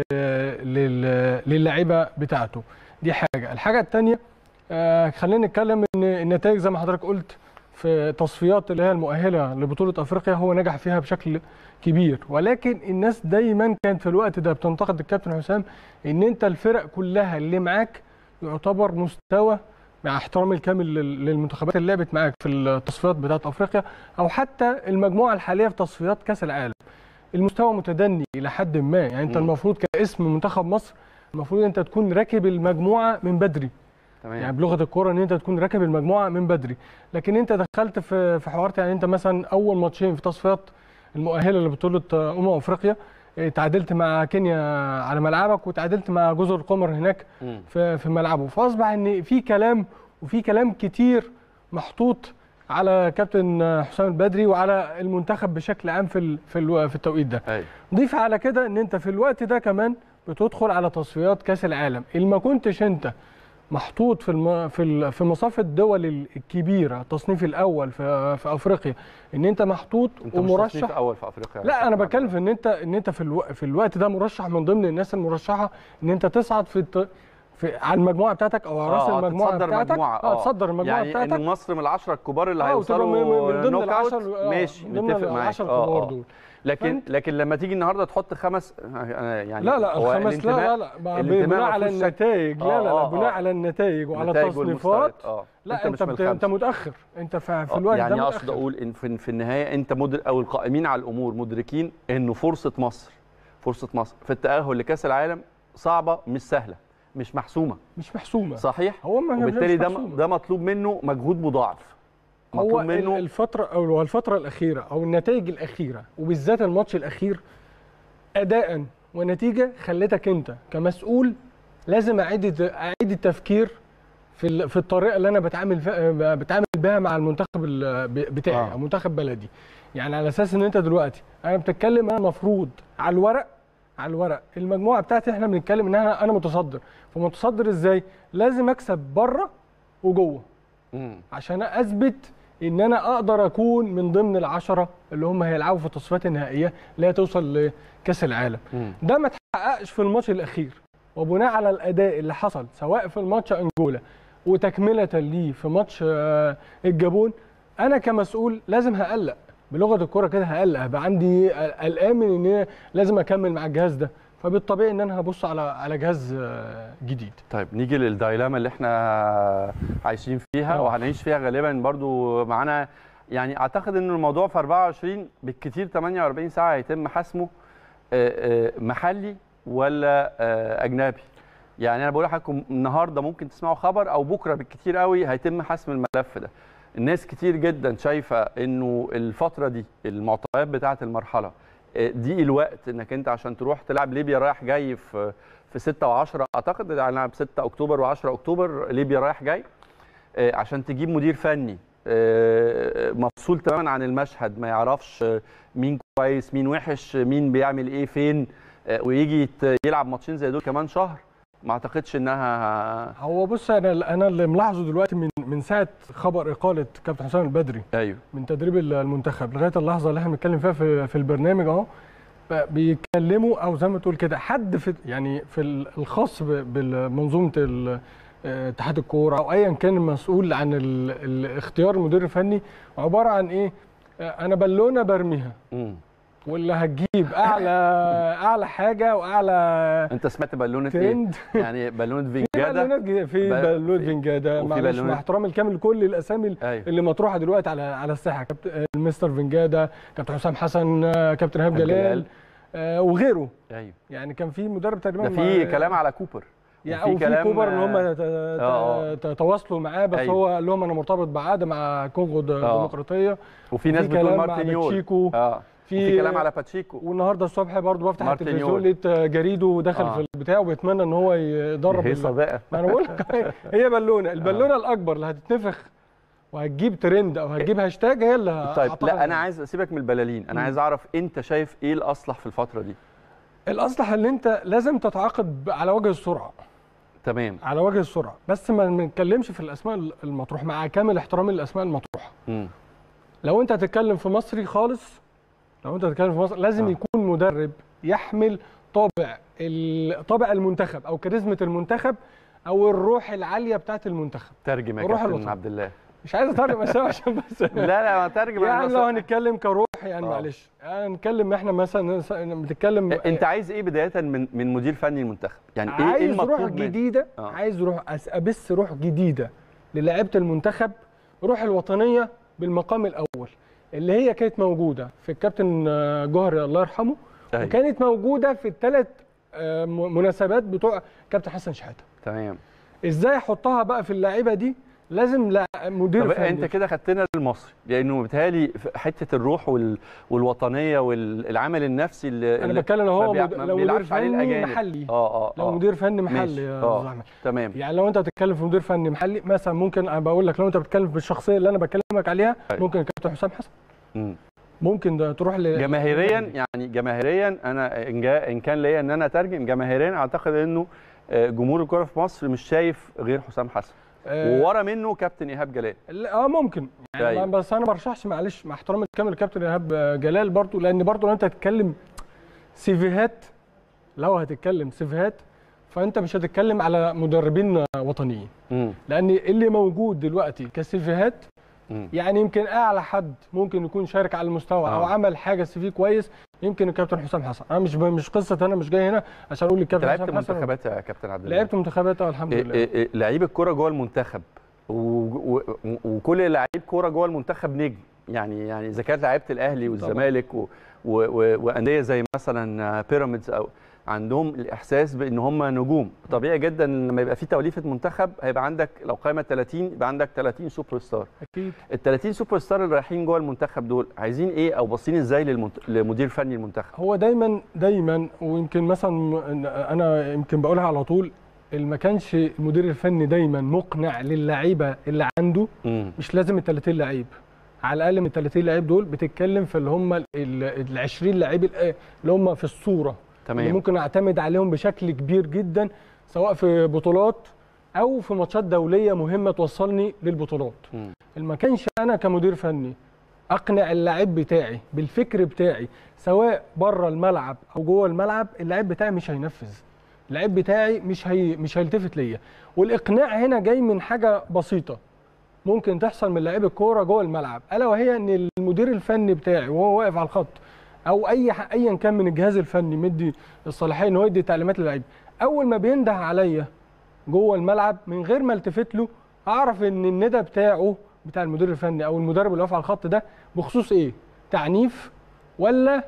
لل- للاعيبه بتاعته دي حاجه الحاجه الثانيه خلينا نتكلم ان النتائج زي ما حضرتك قلت في تصفيات اللي هي المؤهله لبطوله افريقيا هو نجح فيها بشكل كبير ولكن الناس دايما كانت في الوقت ده بتنتقد الكابتن حسام ان انت الفرق كلها اللي معاك يعتبر مستوى مع احترامي الكامل لل- للمنتخبات اللي لعبت معاك في التصفيات بتاعت افريقيا او حتى المجموعه الحاليه في تصفيات كاس العالم المستوى متدني الى حد ما يعني انت مم. المفروض كاسم منتخب مصر المفروض انت تكون راكب المجموعه من بدري تمام يعني بلغه الكوره ان انت تكون راكب المجموعه من بدري لكن انت دخلت في في حوارات يعني انت مثلا اول ماتشين في تصفيات المؤهله لبطوله امم افريقيا اه، تعادلت مع كينيا على ملعبك وتعادلت مع جزر القمر هناك مم. في في ملعبه فاصبح ان في كلام وفي كلام كتير محطوط على كابتن حسام البدري وعلى المنتخب بشكل عام في ال- في الو- في التوقيت ده ايوه ضيف على كده ان انت في الوقت ده كمان بتدخل على تصفيات كاس العالم اللي ما كنتش انت محطوط في الم... في ال... في مصاف الدول الكبيره التصنيف الاول في في افريقيا ان انت محطوط انت مش تصنيف ومرشح اول في افريقيا لا انا بتكلم في ان انت ان انت في الو... في الوقت ده مرشح من ضمن الناس المرشحه ان انت تصعد في الت... في على المجموعه بتاعتك او على راس آه، المجموعه تتصدر بتاعتك مجموعة، اه تصدر المجموعه يعني بتاعتك ان مصر من العشرة الكبار اللي آه، وتبقى من- هيوصلوا من ضمن نوك اوت العشر- آه، ماشي ضمن نتفق معاك العشر آه، الكبار آه. دول. لكن فأنت- لكن لما تيجي النهارده تحط خمس آه، يعني لا لا هو الخمس لا لا الانتماء- لا ما الانتماء بناء ما على فيهوش شك. النتائج لا لا آه، لا آه، بناء آه. على النتائج وعلى النتائج التصنيفات والمستويات. اه لا مش انت من بت... الخمسة. انت متاخر انت في, في آه، الوقت يعني ده اقصد متاخر اقول ان في, في النهايه انت مدر او القائمين على الامور مدركين انه فرصه مصر فرصه مصر في التاهل لكاس العالم صعبه مش سهله مش محسومه مش محسومه صحيح هو ما وبالتالي مش ده محسومة. ده مطلوب منه مجهود مضاعف هو مطلوب ال- منه الفتره او الفتره الاخيره او النتائج الاخيره وبالذات الماتش الاخير اداء ونتيجه خلتك انت كمسؤول لازم اعيد اعيد التفكير في ال- في الطريقه اللي انا بتعامل فيها بتعامل بها مع المنتخب ال- ب- بتاعي آه. او منتخب بلدي يعني على اساس ان انت دلوقتي انا بتتكلم انا المفروض على الورق على الورق المجموعه بتاعتي احنا بنتكلم ان انا انا متصدر فمتصدر ازاي لازم اكسب بره وجوه مم. عشان اثبت ان انا اقدر اكون من ضمن العشره اللي هم هيلعبوا في التصفيات النهائيه اللي هي توصل لكاس العالم مم. ده ما اتحققش في الماتش الاخير وبناء على الاداء اللي حصل سواء في الماتش انجولا وتكمله ليه في ماتش آه، الجابون انا كمسؤول لازم هقلق بلغه الكوره كده هقلق هيبقى عندي قلقان من ان أنا لازم اكمل مع الجهاز ده فبالطبيعي ان انا هبص على على جهاز آه، جديد طيب نيجي للدايلاما اللي احنا عايشين فيها آه. وهنعيش فيها غالبا برضو معانا يعني اعتقد ان الموضوع في 24 بالكثير 48 ساعه هيتم حسمه آه، آه، محلي ولا آه، اجنبي يعني انا بقول لحضراتكم النهارده ممكن تسمعوا خبر او بكره بالكثير قوي هيتم حسم الملف ده الناس كتير جدا شايفه انه الفتره دي المعطيات بتاعه المرحله آه، دي الوقت انك انت عشان تروح تلعب ليبيا رايح جاي في في 6 و10 اعتقد يعني 6 اكتوبر و10 اكتوبر ليبيا رايح جاي آه، عشان تجيب مدير فني آه، مفصول تماما عن المشهد ما يعرفش آه، مين كويس مين وحش مين بيعمل ايه فين آه، ويجي يت- يلعب ماتشين زي دول كمان شهر ما اعتقدش انها هو بص انا انا اللي ملاحظه دلوقتي من من ساعه خبر اقاله كابتن حسام البدري ايوه من تدريب المنتخب لغايه اللحظه اللي احنا بنتكلم فيها في, في البرنامج اهو ب- بيتكلموا او زي ما تقول كده حد في يعني في ال- الخاص ب- بمنظومه ال- آه، اتحاد الكوره او ايا كان المسؤول عن ال- ال- اختيار المدير الفني عباره عن ايه؟ آه، انا بالونه برميها مم. واللي هتجيب اعلى اعلى حاجه واعلى انت سمعت بالونه ايه ترند يعني بالونه في فينجادا بالونات جديدة- في ب- بالونات في- فينجادا وفي معلش بالونات- مع احترامي الكامل لكل الاسامي ايوه اللي مطروحه دلوقتي على على الساحه كابتن آه، المستر فينجادا كابتن حسام حسن آه، كابتن ايهاب إيهاب جلال جلال. آه، وغيره ايوه يعني كان في مدرب تقريبا ده مع- في كلام على كوبر يعني وفي وفي كلام، كوبر ان هم آه، ت- آه. ت- تواصلوا معاه بس أيوة. هو قال لهم انا مرتبط بعقد مع كونغو د- آه. الديمقراطيه وفي ناس وفي بتقول كلام مع مارتينيول باتشيكو اه في في كلام على باتشيكو والنهارده الصبح برضه بفتح مارتينيول. التلفزيون لقيت آه، جريدو دخل آه. في البتاع وبيتمنى ان هو يدرب هيصه ال- بقى ما انا بقول لك هي بالونه البالونه الاكبر اللي هتتنفخ وهتجيب ترند او هتجيب هاشتاج هي اللي طيب أعتقد لا انا عايز اسيبك من البلالين انا مم. عايز اعرف انت شايف ايه الاصلح في الفتره دي الاصلح ان انت لازم تتعاقد ب- على وجه السرعه تمام على وجه السرعه بس ما نتكلمش في الاسماء المطروحه مع كامل احترامي للاسماء المطروحه مم. لو انت هتتكلم في مصري خالص لو انت هتتكلم في مصر لازم آه. آه. يكون مدرب يحمل طابع ال- طابع المنتخب او كاريزما المنتخب او الروح العاليه بتاعت المنتخب ترجم يا روح كابتن الوطن. عبد الله مش عايز اترجم اسامي عشان بس لا لا ما ترجم أنا يعني بس- لو هنتكلم كروح يعني آه. معلش يعني نتكلم احنا مثلا بنتكلم انت عايز ايه بدايه من من مدير فني المنتخب يعني ايه ايه عايز روح المطلوب منك جديده آه. عايز روح أس- ابث روح جديده للاعيبه المنتخب روح الوطنيه بالمقام الاول اللي هي كانت موجوده في الكابتن آه، جوهري الله يرحمه أيوة. وكانت موجوده في الثلاث مناسبات بتوع كابتن حسن شحاته تمام ازاي احطها بقى في اللعيبه دي لازم لا مدير طب فني انت كده خدتنا للمصري لانه بيتهيألي في حته الروح وال... والوطنيه والعمل النفسي اللي انا اللي بتكلم ما هو بيع- مد- ما لو مدير بيلعبش عليه فني الأجانب. محلي اه اه لو اه مدير فني محلي ماشي. يا آه. أستاذ احمد تمام يعني لو انت بتتكلم في مدير فني محلي مثلا ممكن انا بقول لك لو انت بتتكلم بالشخصيه اللي انا بكلمك عليها أيوة. ممكن الكابتن حسام حسن مم. ممكن ده تروح ل جماهيريا يعني جماهيريا انا ان, جا ان كان ليا ان انا اترجم جماهيريا اعتقد انه آه، جمهور الكره في مصر مش شايف غير حسام حسن آه وورا منه كابتن ايهاب جلال لا، اه ممكن يعني أيوة. بس انا ما برشحش معلش مع احترامي الكامل للكابتن ايهاب جلال برضو لان برضو لو انت هتتكلم سيفيهات لو هتتكلم سيفيهات فانت مش هتتكلم على مدربين وطنيين مم. لان اللي موجود دلوقتي كسيفيهات مم. يعني يمكن اعلى حد ممكن يكون شارك على المستوى او آه. عمل حاجه سي في كويس يمكن الكابتن حسام حسن انا مش مش قصه انا مش جاي هنا عشان اقول انت للكابتن لعبت حسام حسن منتخبات يا كابتن عبد الله لعبت منتخبات اه الحمد إيه لله إيه إيه لعيب الكوره جوه المنتخب و... و... وكل لعيب كوره جوه المنتخب نجم يعني يعني اذا كانت لعيبه الاهلي والزمالك و... و... و... وانديه زي مثلا بيراميدز او عندهم الاحساس بان هم نجوم طبيعي جدا لما يبقى في توليفه منتخب هيبقى عندك لو قائمه 30 يبقى عندك 30 سوبر ستار اكيد ال 30 سوبر ستار اللي رايحين جوه المنتخب دول عايزين ايه او باصين ازاي للمنت... لمدير فني المنتخب هو دايما دايما ويمكن مثلا انا يمكن بقولها على طول اللي ما كانش المدير الفني دايما مقنع للعيبه اللي عنده امم مش لازم ال 30 لعيب على الاقل من ال 30 لعيب دول بتتكلم في اللي هم ال 20 لعيب ال- اللي هم في الصوره اللي تمام ممكن اعتمد عليهم بشكل كبير جدا سواء في بطولات او في ماتشات دوليه مهمه توصلني للبطولات مم. اللي ما كانش انا كمدير فني اقنع اللاعب بتاعي بالفكر بتاعي سواء بره الملعب او جوه الملعب اللاعب بتاعي مش هينفذ اللاعب بتاعي مش هي مش هيلتفت ليا والاقناع هنا جاي من حاجه بسيطه ممكن تحصل من لاعب الكوره جوه الملعب الا وهي ان المدير الفني بتاعي وهو واقف على الخط او اي ح- ايا كان من الجهاز الفني مدي الصلاحيه ان هو يدي تعليمات للعيب اول ما بينده عليا جوه الملعب من غير ما التفت له اعرف ان الندى بتاعه بتاع المدير الفني او المدرب اللي واقف على الخط ده بخصوص ايه تعنيف ولا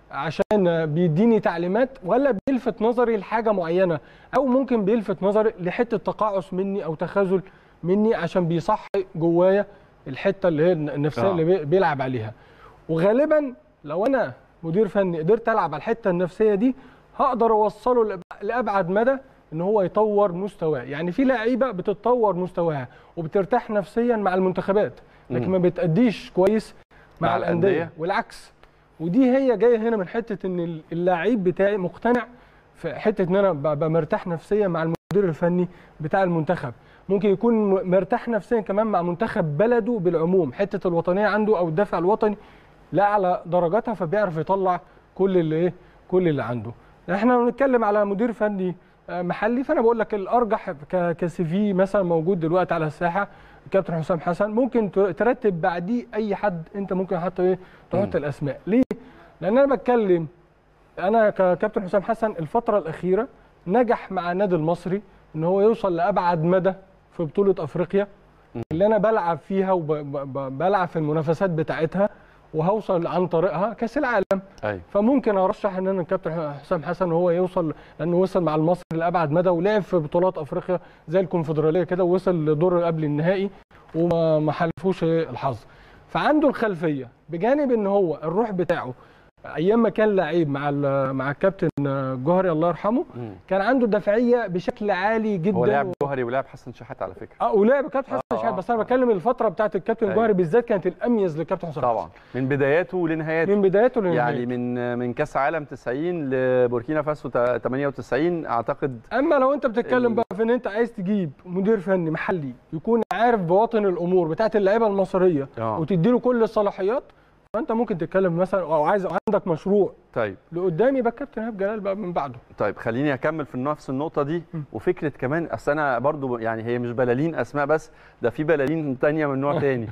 عشان بيديني تعليمات ولا بيلفت نظري لحاجه معينه او ممكن بيلفت نظري لحته تقاعس مني او تخاذل مني عشان بيصحي جوايا الحته اللي هي النفسيه آه. اللي بي- بيلعب عليها وغالبا لو انا مدير فني قدرت العب على الحته النفسيه دي هقدر اوصله لأب- لابعد مدى ان هو يطور مستواه يعني في لعيبه بتتطور مستواها وبترتاح نفسيا مع المنتخبات لكن مم. ما بتأديش كويس مع, مع مع الأندية. الأندية. والعكس ودي هي جايه هنا من حته ان اللعيب بتاعي مقتنع في حته ان انا ببقى مرتاح نفسيا مع المدير الفني بتاع المنتخب ممكن يكون م- مرتاح نفسيا كمان مع منتخب بلده بالعموم حته الوطنيه عنده او الدافع الوطني لا على درجاتها فبيعرف يطلع كل اللي ايه كل اللي عنده احنا بنتكلم على مدير فني آه، محلي فانا بقول لك الارجح ك- كسي في مثلا موجود دلوقتي على الساحه الكابتن حسام حسن ممكن ت- ترتب بعديه اي حد انت ممكن حتى ايه تحط الاسماء ليه لان انا بتكلم انا ككابتن حسام حسن الفتره الاخيره نجح مع النادي المصري ان هو يوصل لابعد مدى في بطوله افريقيا اللي انا بلعب فيها وبلعب في المنافسات بتاعتها وهوصل عن طريقها كاس العالم ايوه فممكن ارشح ان انا الكابتن حسام حسن هو يوصل لانه وصل مع المصري لابعد مدى ولعب في بطولات افريقيا زي الكونفدراليه كده ووصل لدور قبل النهائي وما ما حلفوش الحظ فعنده الخلفيه بجانب ان هو الروح بتاعه ايام ما كان لعيب مع ال- مع الكابتن جوهري الله يرحمه مم. كان عنده دفاعيه بشكل عالي جدا هو لاعب جوهري ولاعب حسن شحات على فكره اه ولعب كابتن حسن آه، شحات آه، بس انا آه. بتكلم الفتره بتاعت الكابتن أيوة. جوهري بالذات كانت الاميز للكابتن حسام طبعا من بداياته لنهايته من بدايته لنهايته يعني من من كاس عالم 90 لبوركينا فاسو تا- 98 اعتقد اما لو انت بتتكلم ال- بقى في ان انت عايز تجيب مدير فني محلي يكون عارف بواطن الامور بتاعت اللعيبه المصريه اه وتديله كل الصلاحيات فانت ممكن تتكلم مثلا او عايز عندك مشروع طيب لقدام يبقى الكابتن ايهاب جلال بقى من بعده طيب خليني اكمل في نفس النقطه دي م. وفكره كمان اصل انا برضو يعني هي مش بلالين اسماء بس ده في بلالين تانية من نوع تاني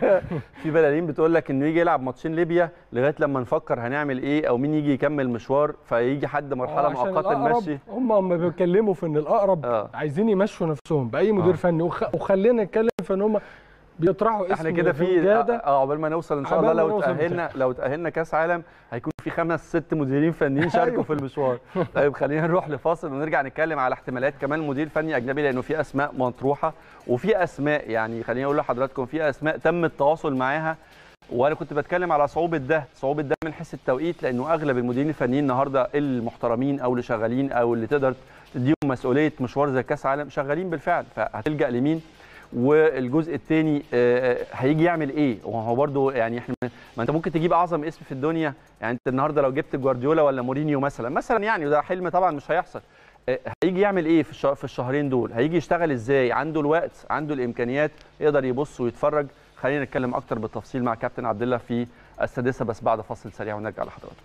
في بلالين بتقول لك انه يجي يلعب ماتشين ليبيا لغايه لما نفكر هنعمل ايه او مين يجي يكمل مشوار فيجي حد مرحله عشان مؤقته الأقرب نمشي هم هم بيتكلموا في ان الاقرب اه عايزين يمشوا نفسهم باي مدير آه. فني وخ... وخلينا نتكلم في ان هم بيطرحوا اسم احنا كده في جاده اه عقبال ما نوصل ان شاء الله عقبال ما لو نوصل تاهلنا لو تاهلنا كاس عالم هيكون في خمس ست مديرين فنيين شاركوا أيوة. في المشوار طيب خلينا نروح لفاصل ونرجع نتكلم على احتمالات كمان مدير فني اجنبي لانه في اسماء مطروحه وفي اسماء يعني خليني اقول لحضراتكم في اسماء تم التواصل معاها وانا كنت بتكلم على صعوبه ده صعوبه ده من حيث التوقيت لانه اغلب المديرين الفنيين النهارده المحترمين او اللي شغالين او اللي تقدر تديهم مسؤوليه مشوار زي كاس عالم شغالين بالفعل فهتلجا لمين والجزء الثاني هيجي يعمل ايه وهو برده يعني احنا ما انت ممكن تجيب اعظم اسم في الدنيا يعني انت النهارده لو جبت جوارديولا ولا مورينيو مثلا مثلا يعني وده حلم طبعا مش هيحصل آه، هيجي يعمل ايه في الش- في الشهرين دول هيجي يشتغل ازاي عنده الوقت عنده الامكانيات يقدر يبص ويتفرج خلينا نتكلم اكتر بالتفصيل مع كابتن عبد الله في السادسه بس بعد فاصل سريع ونرجع لحضراتكم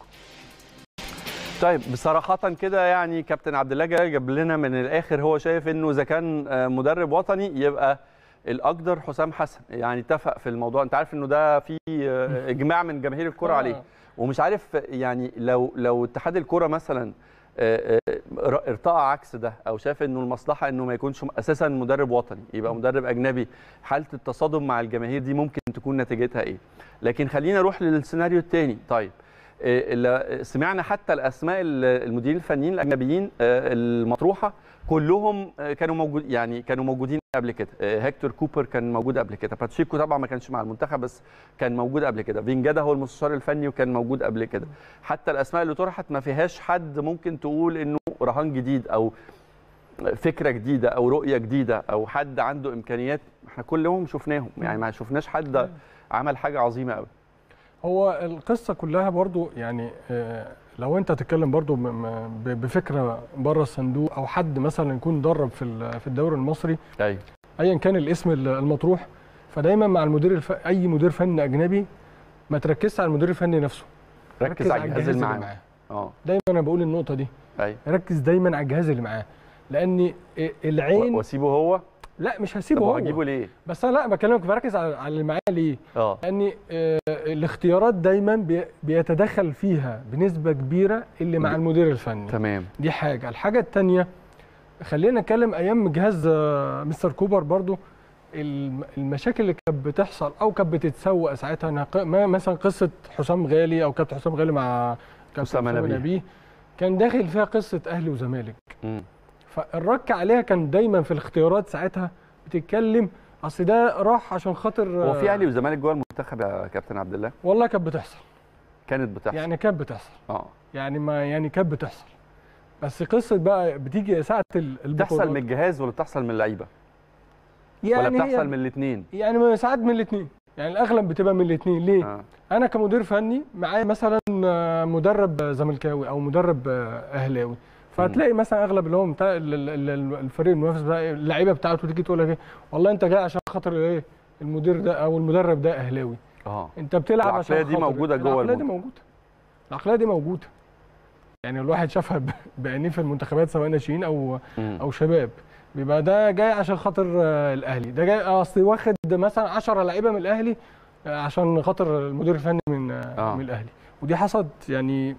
طيب بصراحة كده يعني كابتن عبد الله جلال جاب لنا من الآخر هو شايف إنه إذا كان آه، مدرب وطني يبقى الأقدر حسام حسن يعني اتفق في الموضوع أنت عارف إنه ده في آه، إجماع من جماهير الكرة آه. عليه ومش عارف يعني لو لو اتحاد الكرة مثلا آه، آه، ارتقى عكس ده او شاف انه المصلحه انه ما يكونش اساسا مدرب وطني يبقى مدرب اجنبي حاله التصادم مع الجماهير دي ممكن تكون نتيجتها ايه لكن خلينا نروح للسيناريو الثاني طيب آه، اللي سمعنا حتى الاسماء ال- المديرين الفنيين الاجنبيين آه، المطروحه كلهم آه، كانوا موجود يعني كانوا موجودين قبل كده آه، هيكتور كوبر كان موجود قبل كده باتشيكو طبعا ما كانش مع المنتخب بس كان موجود قبل كده فينجادا هو المستشار الفني وكان موجود قبل كده حتى الاسماء اللي طرحت ما فيهاش حد ممكن تقول انه رهان جديد او فكره جديده او رؤيه جديده او حد عنده امكانيات احنا كلهم شفناهم يعني ما شفناش حد عمل حاجه عظيمه قوي هو القصه كلها برضو يعني آه، لو انت تتكلم برضو م- م- ب- بفكره بره الصندوق او حد مثلا يكون درب في ال- في الدوري المصري ايوه ايا كان الاسم ال- المطروح فدايما مع المدير الف... اي مدير فني اجنبي ما تركزش على المدير الفني نفسه ركز على الجهاز اللي اللي معاه اه دايما انا بقول النقطه دي ايوه ركز دايما على الجهاز اللي معاه لان و- العين واسيبه هو لا مش طب هسيبه هو هو هجيبه ليه؟ بس انا لا بكلمك بركز على على اللي معايا ليه اه لان آه، الاختيارات دايما بي- بيتدخل فيها بنسبه كبيره اللي مع المدير الفني تمام دي حاجه الحاجه الثانيه خلينا نتكلم ايام جهاز آه، مستر كوبر برضو الم- المشاكل اللي كانت بتحصل او كانت بتتسوق ساعتها أنا ق- ما- مثلا قصه حسام غالي او كابتن حسام غالي مع كابتن أسامة حسام نبيه. نبيه كان داخل فيها قصه اهلي وزمالك مم. فالرك عليها كان دايما في الاختيارات ساعتها بتتكلم اصل ده راح عشان خاطر هو في آه، اهلي وزمالك جوه المنتخب يا كابتن عبد الله؟ والله كانت بتحصل كانت بتحصل يعني كانت بتحصل اه يعني ما يعني كانت بتحصل بس قصه بقى بتيجي ساعه ال- بتحصل البطولات. من الجهاز ولا بتحصل من اللعيبه؟ ولا يعني بتحصل هي من الاثنين؟ يعني ما ساعات من الاثنين يعني الاغلب بتبقى من الاثنين ليه اه انا كمدير فني معايا مثلا آه، مدرب زملكاوي او مدرب آه، اهلاوي فتلاقي مثلا اغلب اللي هو بتاع ال- ال- ال- الفريق المنافس بقى اللعيبه بتاعته تيجي تقول لك ايه والله انت جاي عشان خاطر ايه المدير ده او المدرب ده اهلاوي اه انت بتلعب عشان العقلية دي خاطر- موجودة جوه العقليه دي المنتخب. موجوده العقليه دي موجوده يعني الواحد شافها ب- بعينيه في المنتخبات سواء ناشئين او مم. او شباب بيبقى ده جاي عشان خاطر آه، الاهلي ده جاي اصل واخد مثلا 10 لعيبه من الاهلي آه، عشان خاطر المدير الفني من آه. آه. من الاهلي ودي حصلت يعني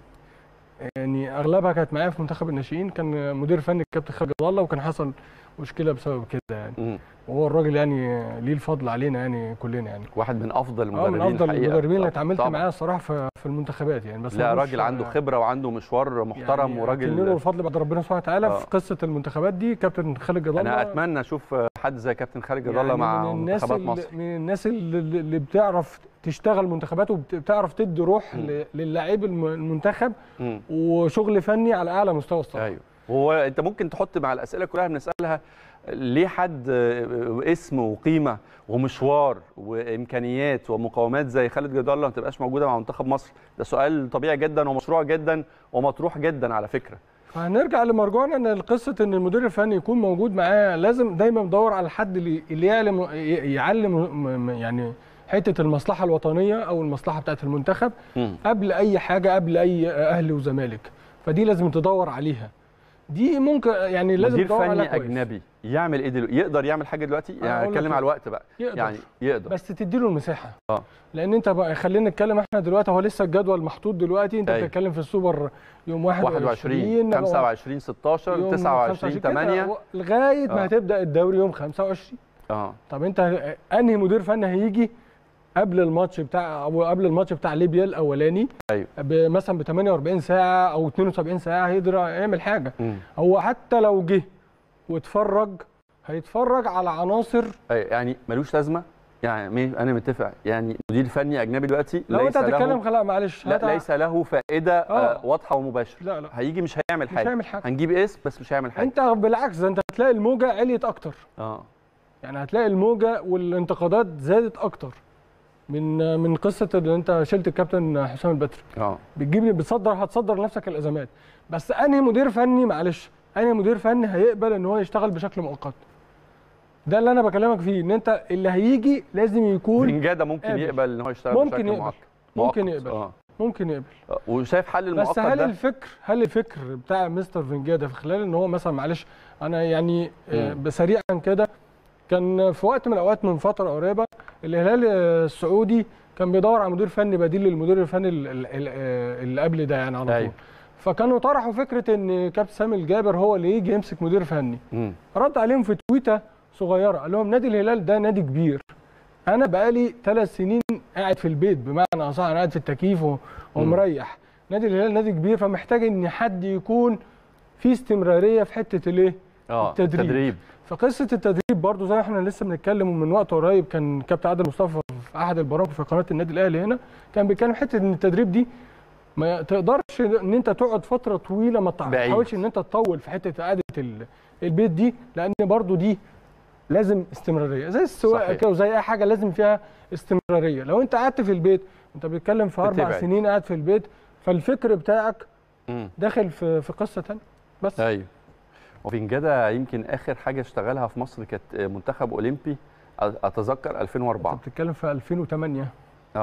يعني اغلبها كانت معايا في منتخب الناشئين كان مدير فني الكابتن خالد جد الله وكان حصل مشكله بسبب كده يعني مم. وهو الراجل يعني ليه الفضل علينا يعني كلنا يعني واحد من افضل اه المدربين من افضل الحقيقة. المدربين اللي طبعاً. اتعاملت طبعاً. معاه الصراحه في في المنتخبات يعني بس لا ملوش- راجل عنده خبره وعنده مشوار محترم يعني وراجل أكن له الفضل بعد ربنا سبحانه وتعالى آه. في قصه المنتخبات دي كابتن خالد جد الله انا اتمنى اشوف حد زي كابتن خالد جد الله يعني مع من الناس منتخبات اللي مصر من الناس اللي, اللي بتعرف تشتغل منتخبات وبتعرف تدي روح مم. ل- للاعيب الم- المنتخب مم. وشغل فني على اعلى مستوى الصراحه ايوه هو انت ممكن تحط مع الاسئله كلها بنسالها ليه حد آه، اسم وقيمه ومشوار وامكانيات ومقاومات زي خالد جد الله ما تبقاش موجوده مع منتخب مصر ده سؤال طبيعي جدا ومشروع جدا ومطروح جدا على فكره فهنرجع لمرجوعنا ان القصه ان المدير الفني يكون موجود معاه لازم دايما يدور على الحد اللي اللي يعلم ي- يعلم م- م- يعني حته المصلحه الوطنيه او المصلحه بتاعه المنتخب مم. قبل اي حاجه قبل اي اهلي وزمالك فدي لازم تدور عليها دي ممكن يعني لازم مدير تدور عليها فني كويس. اجنبي يعمل ايه دلوقتي يقدر يعمل حاجه دلوقتي يعني أقول لك اتكلم إيه. على الوقت بقى يقدر. يعني يقدر بس تديله المساحه اه لان انت بقى خلينا نتكلم احنا دلوقتي هو لسه الجدول محطوط دلوقتي انت أيوة. بتتكلم في السوبر يوم 21 21 25 16 يوم 29 كده، 8 لغايه ما آه. هتبدا الدوري يوم 25 اه طب انت انهي مدير فني هيجي قبل الماتش بتاع او قبل الماتش بتاع ليبيا الاولاني ايوه ب- مثلا ب 48 ساعه او 72 ساعه هيقدر يعمل حاجه مم. هو حتى لو جه واتفرج هيتفرج على عناصر أيوة. يعني ملوش لازمه يعني مي- انا متفق يعني مدير فني اجنبي دلوقتي لو ليس انت هتتكلم له خلاص معلش لا هات- ليس له فائده آه. آه. واضحه ومباشره لا لا هيجي مش هيعمل مش حاجه هيعمل حاجه هنجيب اسم بس مش هيعمل حاجه انت بالعكس ده انت هتلاقي الموجه عليت اكتر اه يعني هتلاقي الموجه والانتقادات زادت اكتر من من قصه ان انت شلت الكابتن حسام البدري اه بتجيب لي بتصدر هتصدر لنفسك الازمات بس انهي مدير فني معلش انهي مدير فني هيقبل ان هو يشتغل بشكل مؤقت ده اللي انا بكلمك فيه ان انت اللي هيجي لازم يكون فنجاده ممكن قابل. يقبل ان هو يشتغل ممكن بشكل يقبل. مؤقت ممكن مؤقت. يقبل. اه ممكن يقبل آه. وشايف حل المؤقت بس هل ده الفكر هل الفكر بتاع مستر فينجادا في خلال ان هو مثلا معلش انا يعني آه، مم. بسريعا كده كان في وقت من الاوقات من فتره قريبه الهلال السعودي كان بيدور على مدير فني بديل للمدير الفني ال- ال- ال- آه، اللي قبل ده يعني على طول أيوة. فكانوا طرحوا فكره ان كابتن سامي الجابر هو اللي يجي يمسك مدير فني مم. رد عليهم في تويته صغيره قال لهم نادي الهلال ده نادي كبير انا بقالي ثلاث سنين قاعد في البيت بمعنى اصح انا قاعد في التكييف و- ومريح نادي الهلال نادي كبير فمحتاج ان حد يكون في استمراريه في حته الايه اه التدريب. تدريب فقصه التدريب برضو زي ما احنا لسه بنتكلم من وقت قريب كان كابتن عادل مصطفى في احد البرامج في قناه النادي الاهلي هنا كان بيتكلم حته ان التدريب دي ما تقدرش ان انت تقعد فتره طويله ما بعيد. تحاولش ان انت تطول في حته قعده ال- البيت دي لان برضو دي لازم استمراريه زي السواقه صحيح. كده وزي اي حاجه لازم فيها استمراريه لو انت قعدت في البيت انت بتتكلم في اربع بتبعد. سنين قاعد في البيت فالفكر بتاعك مم. داخل في في قصه ثانيه بس ايوه وفنجاده يمكن اخر حاجه اشتغلها في مصر كانت منتخب اولمبي اتذكر 2004 انت بتتكلم في 2008 اه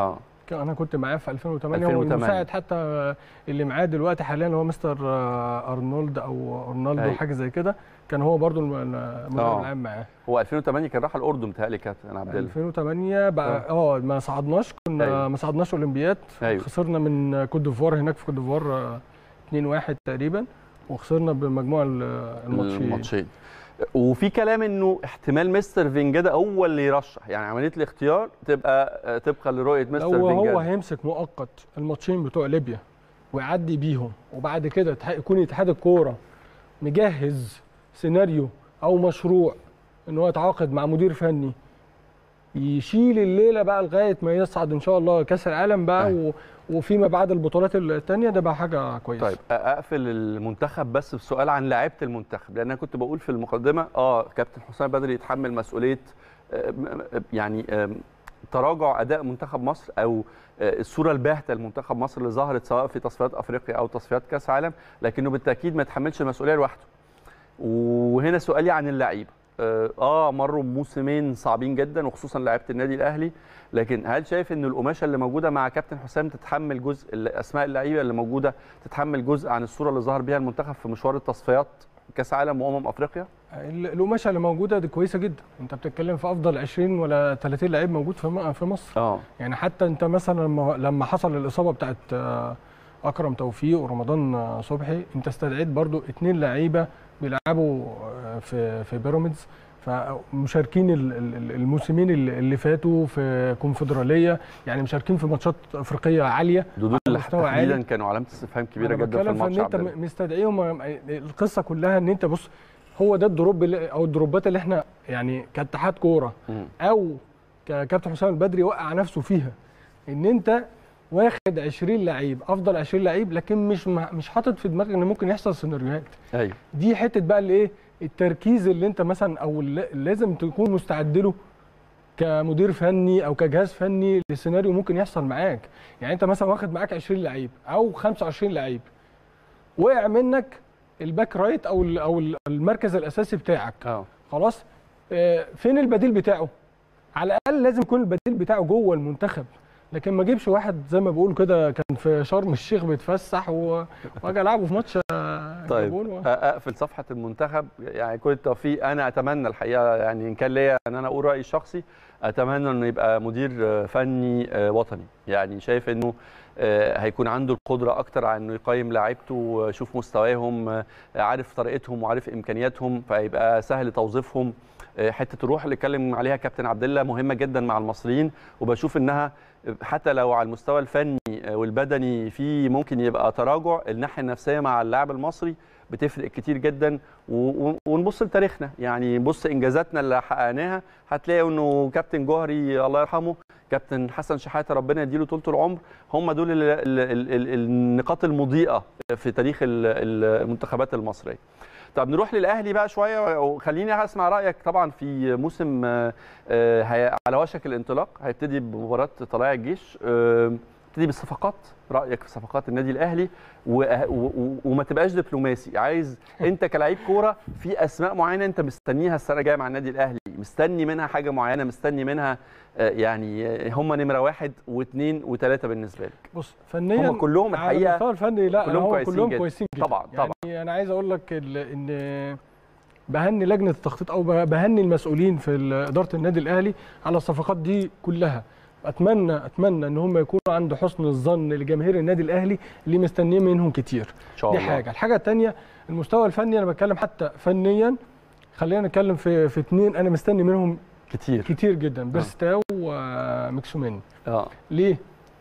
كان- انا كنت معاه في 2008 هو 2008. المساعد حتى اللي معاه دلوقتي حاليا هو مستر آه، ارنولد او ارنالدو أيوة. حاجه زي كده كان هو برضو الم- المدرب آه. العام معاه هو 2008 كان راح الاردن متهيألي كابتن عبد الله 2008 بقى اه ما صعدناش كنا أيوة. ما صعدناش اولمبياد أيوة. خسرنا من كوت ديفوار هناك في كوت ديفوار آه، 2-1 تقريبا وخسرنا بمجموع ال- الماتشين الماتشين وفي كلام انه احتمال مستر فينجادا هو اللي يرشح يعني عمليه الاختيار تبقى آه، طبقا لرؤيه مستر هو هو فينجادا هيمسك مؤقت الماتشين بتوع ليبيا ويعدي بيهم وبعد كده تح- يكون اتحاد الكوره مجهز سيناريو او مشروع ان هو يتعاقد مع مدير فني يشيل الليله بقى لغايه ما يصعد ان شاء الله كاس العالم بقى أيوة. و... وفيما بعد البطولات الثانيه ده بقى حاجه كويسه طيب اقفل المنتخب بس بسؤال عن لعيبه المنتخب لان انا كنت بقول في المقدمه اه كابتن حسام بدري يتحمل مسؤوليه آه، م- م- يعني آم، تراجع اداء منتخب مصر او آه، الصوره الباهته لمنتخب مصر اللي ظهرت سواء في تصفيات افريقيا او تصفيات كاس عالم لكنه بالتاكيد ما يتحملش المسؤوليه لوحده وهنا سؤالي عن اللعيبه اه آه، مروا بموسمين صعبين جدا وخصوصا لعيبه النادي الاهلي لكن هل شايف ان القماشه اللي موجوده مع كابتن حسام تتحمل جزء اسماء اللعيبه اللي موجوده تتحمل جزء عن الصوره اللي ظهر بيها المنتخب في مشوار التصفيات كاس عالم وامم افريقيا ال- القماشه اللي موجوده دي كويسه جدا انت بتتكلم في افضل 20 ولا 30 لعيب موجود في م- في مصر اه يعني حتى انت مثلا لما لما حصل الاصابه بتاعت آه، اكرم توفيق ورمضان آه، صبحي انت استدعيت برضو اتنين لعيبه بيلعبوا آه، في في بيراميدز فمشاركين ال- ال- الموسمين اللي اللي فاتوا في كونفدراليه يعني مشاركين في ماتشات افريقيه عاليه دول على مستوى عالي. تحديدا كانوا علامه استفهام كبيره أنا جدا في بتكلم الماتش ان انت عبد الله. م- مستدعيهم آه، القصه كلها ان انت بص هو ده الدروب اللي- او الدروبات اللي احنا يعني كاتحاد كوره مم. او ككابتن حسام البدري وقع نفسه فيها ان انت واخد 20 لعيب افضل 20 لعيب لكن مش مع- مش حاطط في دماغك ان ممكن يحصل سيناريوهات ايوه دي حته بقى اللي ايه التركيز اللي انت مثلا او اللي لازم تكون مستعد له كمدير فني او كجهاز فني لسيناريو ممكن يحصل معاك يعني انت مثلا واخد معاك 20 لعيب او 25 لعيب وقع منك الباك رايت او ال- او ال- المركز الاساسي بتاعك اه خلاص آه، فين البديل بتاعه على الاقل لازم يكون البديل بتاعه جوه المنتخب لكن ما اجيبش واحد زي ما بقول كده كان في شرم الشيخ بيتفسح و- واجي العبه في ماتش آه، طيب جابون و- اقفل صفحه المنتخب يعني كل التوفيق انا اتمنى الحقيقه يعني ان كان ليا ان انا اقول رايي الشخصي اتمنى انه يبقى مدير آه، فني آه، وطني يعني شايف انه آه، هيكون عنده القدره اكتر على انه يقيم لعيبته ويشوف مستواهم آه، عارف طريقتهم وعارف امكانياتهم فيبقى سهل توظيفهم آه، حته الروح اللي اتكلم عليها كابتن عبد الله مهمه جدا مع المصريين وبشوف انها حتى لو على المستوى الفني والبدني في ممكن يبقى تراجع الناحيه النفسيه مع اللاعب المصري بتفرق كتير جدا و- و- ونبص لتاريخنا يعني نبص انجازاتنا اللي حققناها هتلاقي انه كابتن جوهري الله يرحمه كابتن حسن شحاته ربنا يديله طول العمر هم دول ال ال ال ال النقاط المضيئه في تاريخ ال- ال- المنتخبات المصريه طب نروح للاهلي بقى شويه وخليني اسمع رايك طبعا في موسم آه، آه، هي- على وشك الانطلاق هيبتدي بمباراه طلائع الجيش آه، ابتدي بالصفقات رايك في صفقات النادي الاهلي و- و- و- وما تبقاش دبلوماسي عايز انت كلاعب كوره في اسماء معينه انت مستنيها السنه الجايه مع النادي الاهلي مستني منها حاجه معينه مستني منها آه، يعني آه، هم نمره واحد واثنين وثلاثه بالنسبه لك بص فنيا هم كلهم على الحقيقة المستوى الفني لا كلهم هو كويسين كلهم جدا. كويسين جدا طبعاً، يعني طبعاً. انا عايز اقول لك ال- ان بهني لجنه التخطيط او بهني المسؤولين في ال- اداره النادي الاهلي على الصفقات دي كلها اتمنى اتمنى ان هم يكونوا عند حسن الظن لجماهير النادي الاهلي اللي مستنيين منهم كتير ان شاء دي الله حاجه الحاجه الثانيه المستوى الفني انا بتكلم حتى فنيا خلينا نتكلم في في اثنين انا مستني منهم كتير كتير جدا بيرستاو ومكسوماني اه ليه؟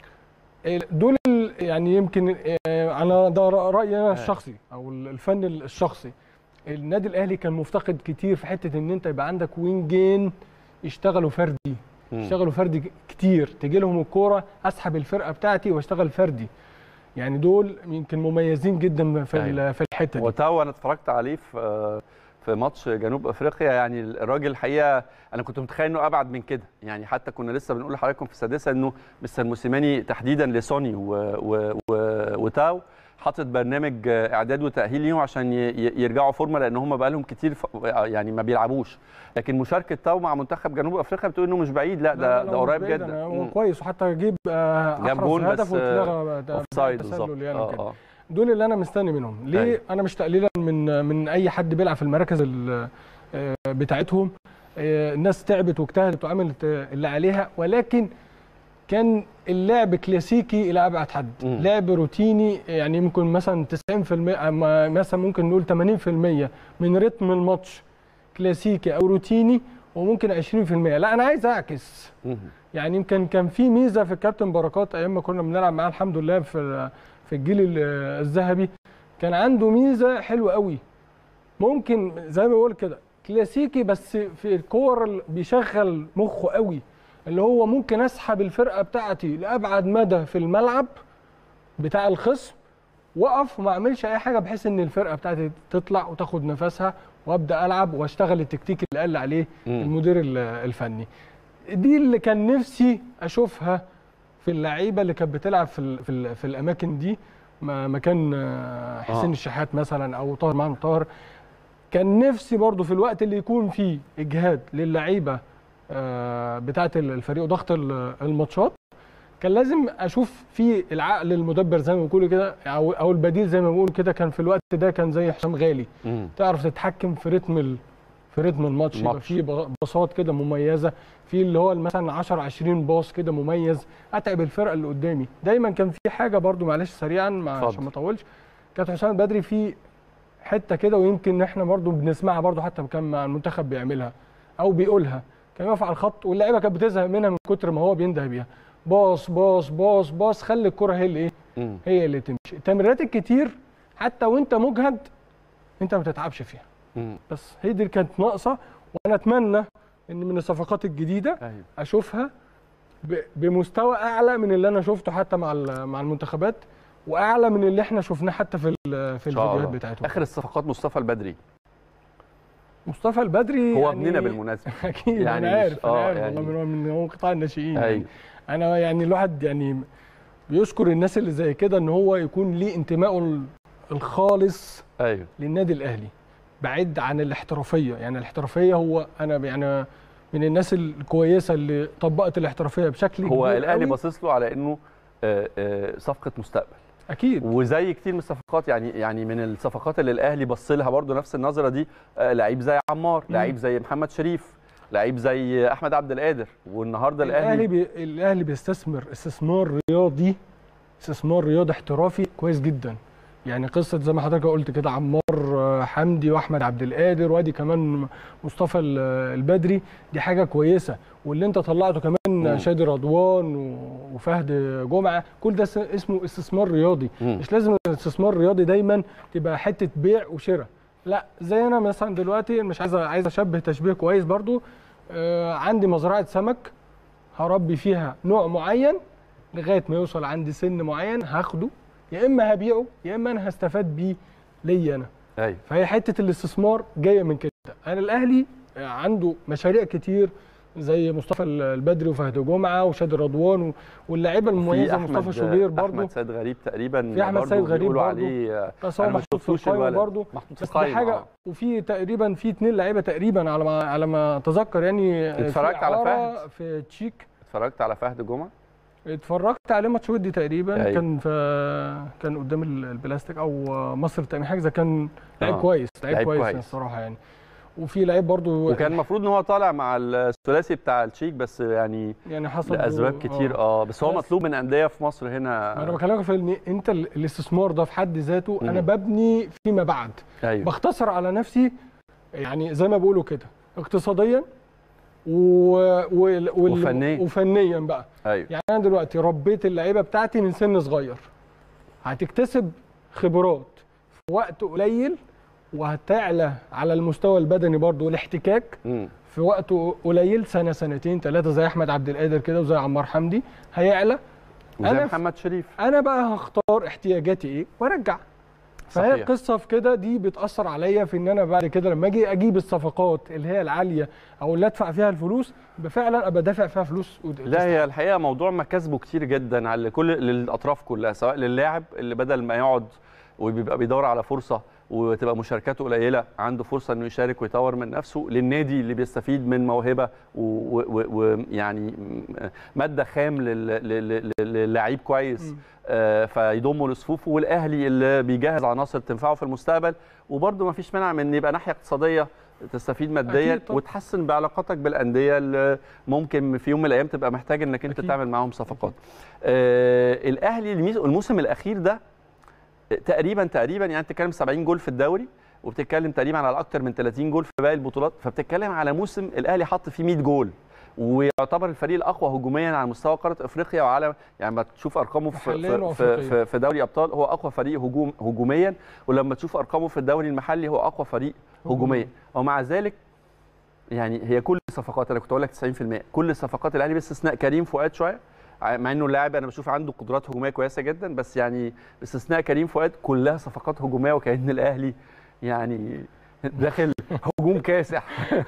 دول ال- يعني يمكن آه، على ده رايي انا آه. الشخصي او الفن الشخصي النادي الاهلي كان مفتقد كتير في حته ان انت يبقى عندك وينجين يشتغلوا فردي مم. يشتغلوا فردي كتير تجي لهم الكوره اسحب الفرقه بتاعتي واشتغل فردي يعني دول يمكن مميزين جدا في ال- أيوة. في الحته دي وتاو انا اتفرجت عليه في في ماتش جنوب افريقيا يعني الراجل الحقيقه انا كنت متخيل انه ابعد من كده يعني حتى كنا لسه بنقول لحضراتكم في السادسه انه مستر موسيماني تحديدا لسوني و و و وتاو حاطط برنامج آه، اعداد وتاهيل ليهم عشان ي- ي- يرجعوا فورمه لان هم بقى لهم كتير ف... يعني ما بيلعبوش لكن مشاركه تاو مع منتخب جنوب افريقيا بتقول انه مش بعيد لا ده لا، ده هو مش قريب بعيد، جدا أنا- هو مم. كويس وحتى جيب آه، جاب احرز جون هدف بس واتلغى ده- اوف سايد تسلل بالظبط يعني اه كده. اه دول اللي انا مستني منهم ليه أيوة. انا مش تقليلا من من اي حد بيلعب في المراكز ال- آه، بتاعتهم آه، الناس تعبت واجتهدت وعملت آه، اللي عليها ولكن كان اللعب كلاسيكي الى ابعد حد مم. لعب روتيني يعني يمكن مثلا 90% أما مثلا ممكن نقول 80% من رتم الماتش كلاسيكي او روتيني وممكن 20% لا انا عايز اعكس مم. يعني يمكن كان في ميزه في الكابتن بركات ايام ما كنا بنلعب معاه الحمد لله في في الجيل ال- الذهبي كان عنده ميزه حلوه قوي ممكن زي ما بقول كده كلاسيكي بس في الكور اللي بيشغل مخه قوي اللي هو ممكن اسحب الفرقه بتاعتي لابعد مدى في الملعب بتاع الخصم واقف وما اعملش اي حاجه بحيث ان الفرقه بتاعتي تطلع وتاخد نفسها وابدا العب واشتغل التكتيك اللي قال عليه مم. المدير ال- الفني دي اللي كان نفسي اشوفها في اللعيبه اللي كانت بتلعب في ال في, ال في الاماكن دي ما- مكان آه، حسين آه. الشحات مثلا او طاهر محمد طاهر كان نفسي برضو في الوقت اللي يكون فيه اجهاد للعيبه آه، بتاعه الفريق وضغط ال- الماتشات كان لازم اشوف في العقل المدبر زي ما بيقولوا كده او او البديل زي ما بيقولوا كده كان في الوقت ده كان زي حسام غالي مم. تعرف تتحكم في رتم ال... في رتم الماتش يبقى الماتش. في بغ- باصات كده مميزه في اللي هو مثلا 10 20 باص كده مميز اتعب الفرقه اللي قدامي دايما كان في حاجه برضو معلش سريعا مع اتفضل. عشان ما اطولش كابتن حسام البدري في حته كده ويمكن احنا برضو بنسمعها برضو حتى كان مع المنتخب بيعملها او بيقولها كان يقف على الخط واللعيبه كانت بتزهق منها من كتر ما هو بينده بيها باص باص باص باص خلي الكره هي اللي ايه مم. هي اللي تمشي التمريرات الكتير حتى وانت مجهد انت ما تتعبش فيها مم. بس هي دي اللي كانت ناقصه وانا اتمنى ان من الصفقات الجديده ايوه اشوفها ب- بمستوى اعلى من اللي انا شفته حتى مع ال- مع المنتخبات واعلى من اللي احنا شفناه حتى في ال- في إن شاء الفيديوهات الله. بتاعتهم اخر الصفقات مصطفى البدري مصطفى البدري هو يعني ابننا بالمناسبه اكيد يعني انا مش- عارف انا آه، عارف يعني- والله من من هو قطاع الناشئين يعني. ايوه انا يعني الواحد يعني بيشكر الناس اللي زي كده ان هو يكون ليه انتمائه ال- الخالص ايوه للنادي الاهلي بعيد عن الاحترافيه يعني الاحترافيه هو انا يعني من الناس الكويسه اللي طبقت الاحترافيه بشكل هو كبير الاهلي قوي. باصص له على انه آه، آه، صفقه مستقبل اكيد وزي كتير من الصفقات يعني يعني من الصفقات اللي الاهلي بص لها برضه نفس النظره دي آه، لعيب زي عمار مم. لعيب زي محمد شريف لعيب زي احمد عبد القادر والنهارده الاهلي الاهلي بي... الاهلي بيستثمر استثمار رياضي استثمار رياضي احترافي كويس جدا يعني قصه زي ما حضرتك قلت كده عمار آه، حمدي واحمد عبد القادر وادي كمان مصطفى ال- البدري دي حاجه كويسه واللي انت طلعته كمان مم. شادي رضوان و- وفهد جمعه كل ده اس- اسمه استثمار رياضي مم. مش لازم الاستثمار الرياضي دايما تبقى حته بيع وشراء لا زي انا مثلا دلوقتي مش عايز عايز اشبه تشبيه كويس برضو آه عندي مزرعه سمك هربي فيها نوع معين لغايه ما يوصل عندي سن معين هاخده يا اما هبيعه يا اما انا هستفاد بيه ليا انا ايوه فهي حته الاستثمار جايه من كده انا الاهلي عنده مشاريع كتير زي مصطفى البدري وفهد جمعه وشادي رضوان و- واللاعيبه في المميزه احمد مصطفى شوبير برضو احمد سيد غريب تقريبا في أحمد برضو سيد غريب بيقولوا برضو. عليه آه، بس هو أنا ما محطوط في شفتوش القائمه الولد. برضو محطوط في بس دي القائمه حاجه آه. وفي تقريبا في اثنين لعيبه تقريبا على ما على ما اتذكر يعني في اتفرجت على إعارة فهد؟ في تشيك اتفرجت على فهد جمعه اتفرجت عليه ماتش ودي تقريبا أيوة. كان في كان قدام ال- البلاستيك او مصر التأمين حاجه زي كان لعيب آه. كويس لعيب لعيب كويس, كويس. الصراحه يعني وفي لعيب برضو وكان المفروض ان هو طالع مع الثلاثي بتاع التشيك بس يعني يعني حصل لاسباب كتير اه بس هو بس- مطلوب من انديه في مصر ما انا هنا بكلمك في ان انت ال- الاستثمار ده في حد ذاته انا مم. ببني فيما بعد ايوه بختصر على نفسي يعني زي ما بيقولوا كده اقتصاديا و... وال... وال... وفنيا. وفنيا بقى ايوه يعني انا دلوقتي ربيت اللعيبه بتاعتي من سن صغير هتكتسب خبرات في وقت قليل وهتعلى على المستوى البدني برضو والاحتكاك مم. في وقت قليل سنه سنتين ثلاثه زي احمد عبد القادر كده وزي عمار حمدي هيعلى وزي أنا- محمد شريف انا بقى هختار احتياجاتي ايه وارجع فهي صحيح. القصه في كده دي بتاثر عليا في ان انا بعد كده لما اجي اجيب الصفقات اللي هي العاليه او اللي ادفع فيها الفلوس يبقى فعلا ابقى دافع فيها فلوس ود- لا هي الحقيقه موضوع مكاسبه كتير جدا على كل للاطراف كلها سواء للاعب اللي بدل ما يقعد وبيبقى بيدور على فرصه وتبقى مشاركاته قليله عنده فرصه انه يشارك ويطور من نفسه للنادي اللي بيستفيد من موهبه ويعني ماده خام لل- لل- لل- للعيب كويس آه، فيضمه لصفوفه والاهلي اللي بيجهز عناصر تنفعه في المستقبل وبرده ما فيش مانع من ان يبقى ناحيه اقتصاديه تستفيد ماديا أكيد طبعاً. وتحسن بعلاقاتك بالانديه اللي ممكن في يوم من الايام تبقى محتاج انك انت أكيد. تعمل معاهم صفقات. آه الاهلي الميز- الموسم الاخير ده تقريبا تقريبا يعني بتتكلم 70 جول في الدوري وبتتكلم تقريبا على اكتر من 30 جول في باقي البطولات فبتتكلم على موسم الاهلي حط فيه 100 جول ويعتبر الفريق الاقوى هجوميا على مستوى قاره افريقيا وعلى يعني ما تشوف ارقامه في محلياً في, في, وأفريقياً. في, في دوري ابطال هو اقوى فريق هجوم هجوميا ولما تشوف ارقامه في الدوري المحلي هو اقوى فريق هجوميا ومع ذلك يعني هي كل الصفقات انا كنت اقول لك 90% كل صفقات الاهلي باستثناء كريم فؤاد شويه مع انه اللاعب انا بشوف عنده قدرات هجوميه كويسه جدا بس يعني باستثناء كريم فؤاد كلها صفقات هجوميه وكأن الاهلي يعني داخل هجوم كاسح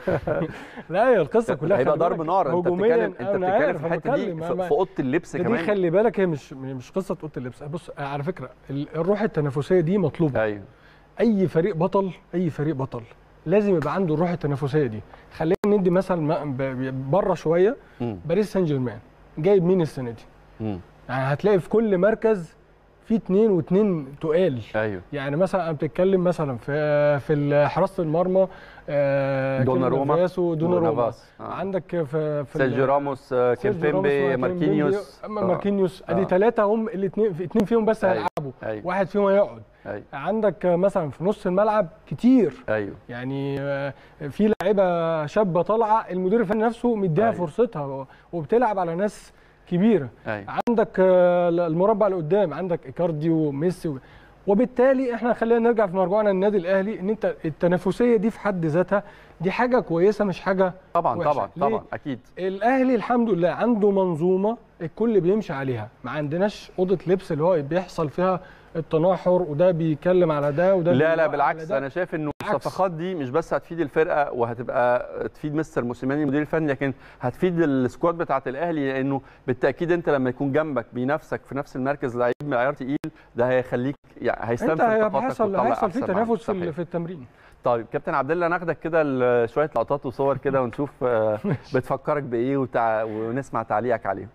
لا هي القصه كلها هيبقى خلي ضرب بالك نار انت هجومياً بتتكلم انت أنا بتتكلم عارف، في أنا الحته دي بتكلم، في أنا- في اوضه اللبس دي كمان خلي بالك هي مش مش قصه اوضه اللبس بص على فكره ال- الروح التنافسيه دي مطلوبه ايوه اي فريق بطل اي فريق بطل لازم يبقى عنده الروح التنافسيه دي خلينا ندي مثل ما- ب- بره شويه مم. باريس سان جيرمان جايب مين السنه دي مم. يعني هتلاقي في كل مركز في اتنين واتنين تقال ايوه يعني مثلا أنا بتتكلم مثلا في في حراسه المرمى آه، دوناروما. كيليان نافاسو ودوناروما ونافاس. آه. عندك في في سيرجيو ال- راموس آه، سيرجيو راموس كيمبيمبي وكيمبيمبي، ماركينيوس أما آه. ماركينيوس ادي آه. ثلاثه هم الاثنين اثنين فيهم بس أيوة. هيلعبوا ايوه واحد فيهم هيقعد ايوه عندك مثلا في نص الملعب كتير ايوه يعني آه، في لعيبه شابه طالعه المدير الفني نفسه مديها أيوة. فرصتها وبتلعب على ناس كبيره ايوه عندك آه، المربع اللي قدام عندك ايكاردي وميسي و- وبالتالي احنا خلينا نرجع في مرجوعنا النادي الاهلي ان انت التنافسيه دي في حد ذاتها دي حاجه كويسه مش حاجه طبعا وحشة. طبعا ليه؟ طبعا اكيد الاهلي الحمد لله عنده منظومه الكل بيمشي عليها ما عندناش اوضه لبس اللي هو بيحصل فيها التناحر وده بيتكلم على ده وده لا لا بيوقع على بالعكس ده. انا شايف انه بالعكس. الصفقات دي مش بس هتفيد الفرقه وهتبقى تفيد مستر موسيماني المدير الفني لكن هتفيد السكواد بتاعه الاهلي لانه بالتاكيد انت لما يكون جنبك بينافسك في نفس المركز لعيب من عيار تقيل ده هيخليك يعني انت هيستنفذ هيبقى طاقتك هيحصل وتطلع هيحصل في أحسن ما تنافس عندك. في ال- صحيح. في التمرين طيب كابتن عبد الله ناخدك كده ل- شويه لقطات وصور كده ونشوف آه، بتفكرك بايه وتع... ونسمع تعليقك عليهم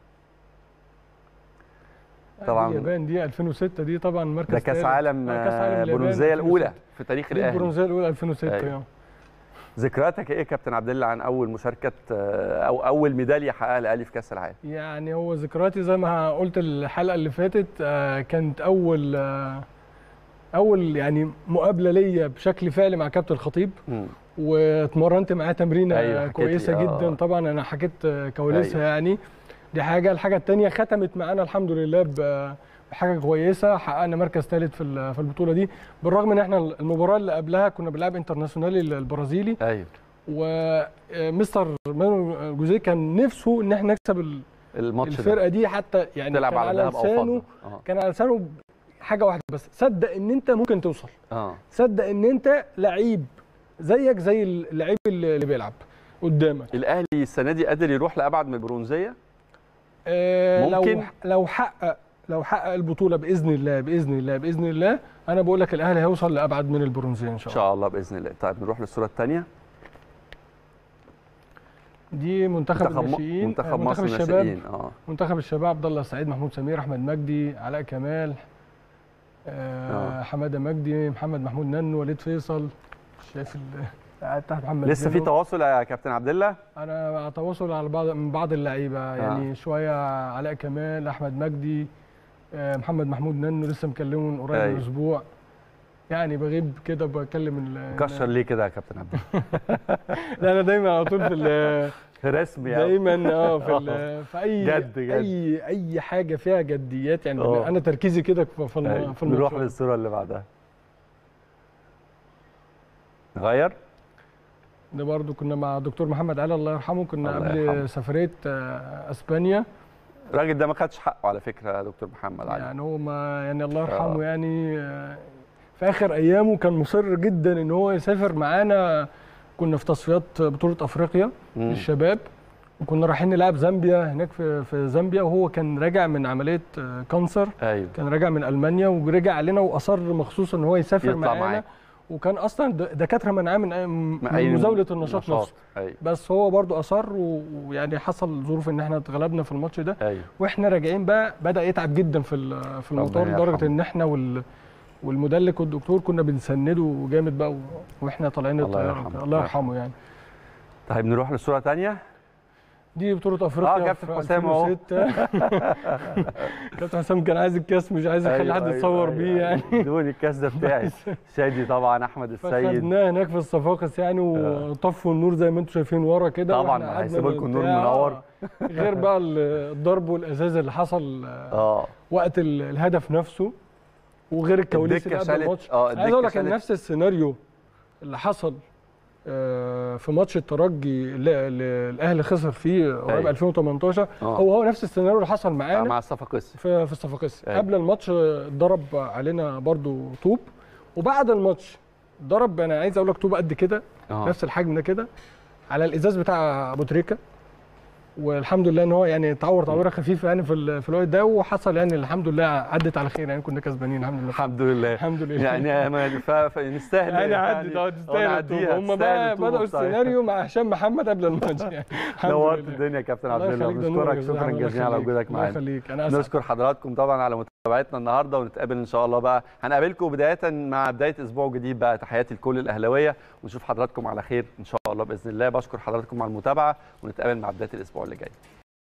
طبعاً. دي اليابان دي 2006 دي طبعا مركز ده كاس تالت. عالم آه، كاس عالم آه، اليابان برونزيه 2006. الاولى في تاريخ دي الاهلي البرونزيه الاولى 2006 أيوة. أيوة. ذكرياتك ايه يا كابتن عبد الله عن اول مشاركه آه، او اول ميداليه حققها الاهلي في كاس العالم يعني هو ذكرياتي زي ما قلت الحلقه اللي فاتت آه، كانت اول آه، اول يعني مقابله ليا بشكل فعلي مع كابتن الخطيب مم. واتمرنت معاه تمرينه أيوة، أيوة حكيت كويسه لي، آه. جدا طبعا انا حكيت آه، كواليسها أيوة. يعني دي حاجه الحاجه الثانيه ختمت معانا الحمد لله ب- بحاجه كويسه حققنا مركز ثالث في ال- في البطوله دي بالرغم ان احنا المباراه اللي قبلها كنا بنلعب انترناسيونالي البرازيلي ايوه ومستر مانو جوزيه كان نفسه ان احنا نكسب ال- الماتش الفرقه دي حتى يعني تلعب كان على على ذهب او لسانه فضه اه كان على لسانه حاجه واحده بس صدق ان انت ممكن توصل اه صدق ان انت لعيب زيك زي اللعيب اللي اللي بيلعب قدامك الاهلي السنه دي قادر يروح لابعد من البرونزيه آه ممكن. لو لو حقق لو حقق البطوله باذن الله باذن الله باذن الله انا بقول لك الاهلي هيوصل لابعد من البرونزيه ان ان شاء الله شاء الله باذن الله طيب نروح للصوره الثانيه دي منتخب, منتخب الناشئين آه، منتخب مصر الشباب الناشئين اه منتخب الشباب عبد الله السعيد محمود سمير احمد مجدي علاء كمال آه آه. حماده مجدي محمد محمود ننو وليد فيصل شايف ال- قاعد تحت محمد لسه في زينو. تواصل يا كابتن عبد الله انا على تواصل على بعض من بعض اللعيبه يعني شويه علاء كمال احمد مجدي آه، محمد محمود ننو لسه مكلمه من قريب أيوة. من اسبوع يعني بغيب كده بكلم ال- مكشر ليه كده يا كابتن عبد الله لا انا دايما على طول في ال- رسمي يعني دايما اه في ال- في اي جد- جد. اي اي حاجه فيها جديات يعني آه. انا تركيزي كده في في الم- أيوة. في نروح الماتش للصوره اللي بعدها نغير ده برضو كنا مع دكتور محمد علي الله يرحمه كنا الله قبل يرحمه. سفريه آه، اسبانيا الراجل ده ما خدش حقه على فكره يا دكتور محمد علي يعني هو ما يعني الله يرحمه آه. يعني آه، في اخر ايامه كان مصر جدا ان هو يسافر معانا كنا في تصفيات بطوله افريقيا مم. للشباب وكنا رايحين نلعب زامبيا هناك في في زامبيا وهو كان راجع من عمليه آه، كانسر ايوه كان راجع من المانيا ورجع علينا واصر مخصوص ان هو يسافر يطلع معانا معاك. وكان اصلا د- دكاتره منعاه من مع من أي مزاوله النشاط نفسه ايوه بس هو برضو اصر و- ويعني حصل ظروف ان احنا اتغلبنا في الماتش ده ايوه واحنا راجعين بقى بدا يتعب جدا في ال- في المطار ربنا لدرجه يرحمه. ان احنا وال والمدلك والدكتور كنا بنسنده جامد بقى و- واحنا طالعين الله الطياره يرحمه. الله يرحمه يعني طيب نروح للصوره ثانيه دي بطولة افريقيا آه، كابتن في حسام أهو. 2006 كابتن حسام كان عايز الكاس مش عايز يخلي حد يتصور بيه يعني دون الكاس ده بتاعي شادي طبعا احمد السيد فخدناه هناك في الصفاقس يعني وطفوا النور زي ما انتم شايفين ورا كده طبعاً، وإحنا ما قعدنا هيسيبوا لكم النور بتاع- منور. غير بقى الضرب والازاز اللي حصل اه وقت ال- الهدف نفسه وغير الكواليس اللي الدكة قبل شالت- الماتش آه، عايز الدكة اقول لك ان شالت- نفس السيناريو اللي حصل آه، في ماتش الترجي اللي اللي الاهلي خسر فيه قريب أيوة. 2018 آه. هو هو نفس السيناريو اللي حصل معانا مع الصفاقسي في في الصفاقسي أيوة. قبل الماتش اتضرب علينا برضو طوب وبعد الماتش ضرب انا عايز اقول لك طوب قد كده اه نفس الحجم ده كده على الازاز بتاع ابو تريكه والحمد لله ان هو يعني اتعور تعويره خفيفه يعني في ال- في الوقت ده وحصل يعني الحمد لله عدت على خير يعني كنا كسبانين الحمد لله الحمد لله الحمد لله يعني ما- ف- فنستاهل يعني عدت اه تستاهل ونعديها، الطوبة. هم تستاهل بقى الطوبة بداوا بصراحة. السيناريو مع هشام محمد قبل الماتش يعني الحمد نورت لله. الدنيا يا كابتن عبد الله الله يخليك، ده نورك بنشكرك يا شكرا زلمة، الله جزيلا على يخليك. وجودك الله معانا يخليك انا اسف نشكر حضراتكم طبعا على متابعتنا النهارده ونتقابل ان شاء الله بقى هنقابلكم بدايه مع بدايه اسبوع جديد بقى تحياتي لكل الاهلاويه ونشوف حضراتكم على خير ان شاء الله باذن الله بشكر حضراتكم على المتابعه ونتقابل مع بدايه الاسبوع اللي جاي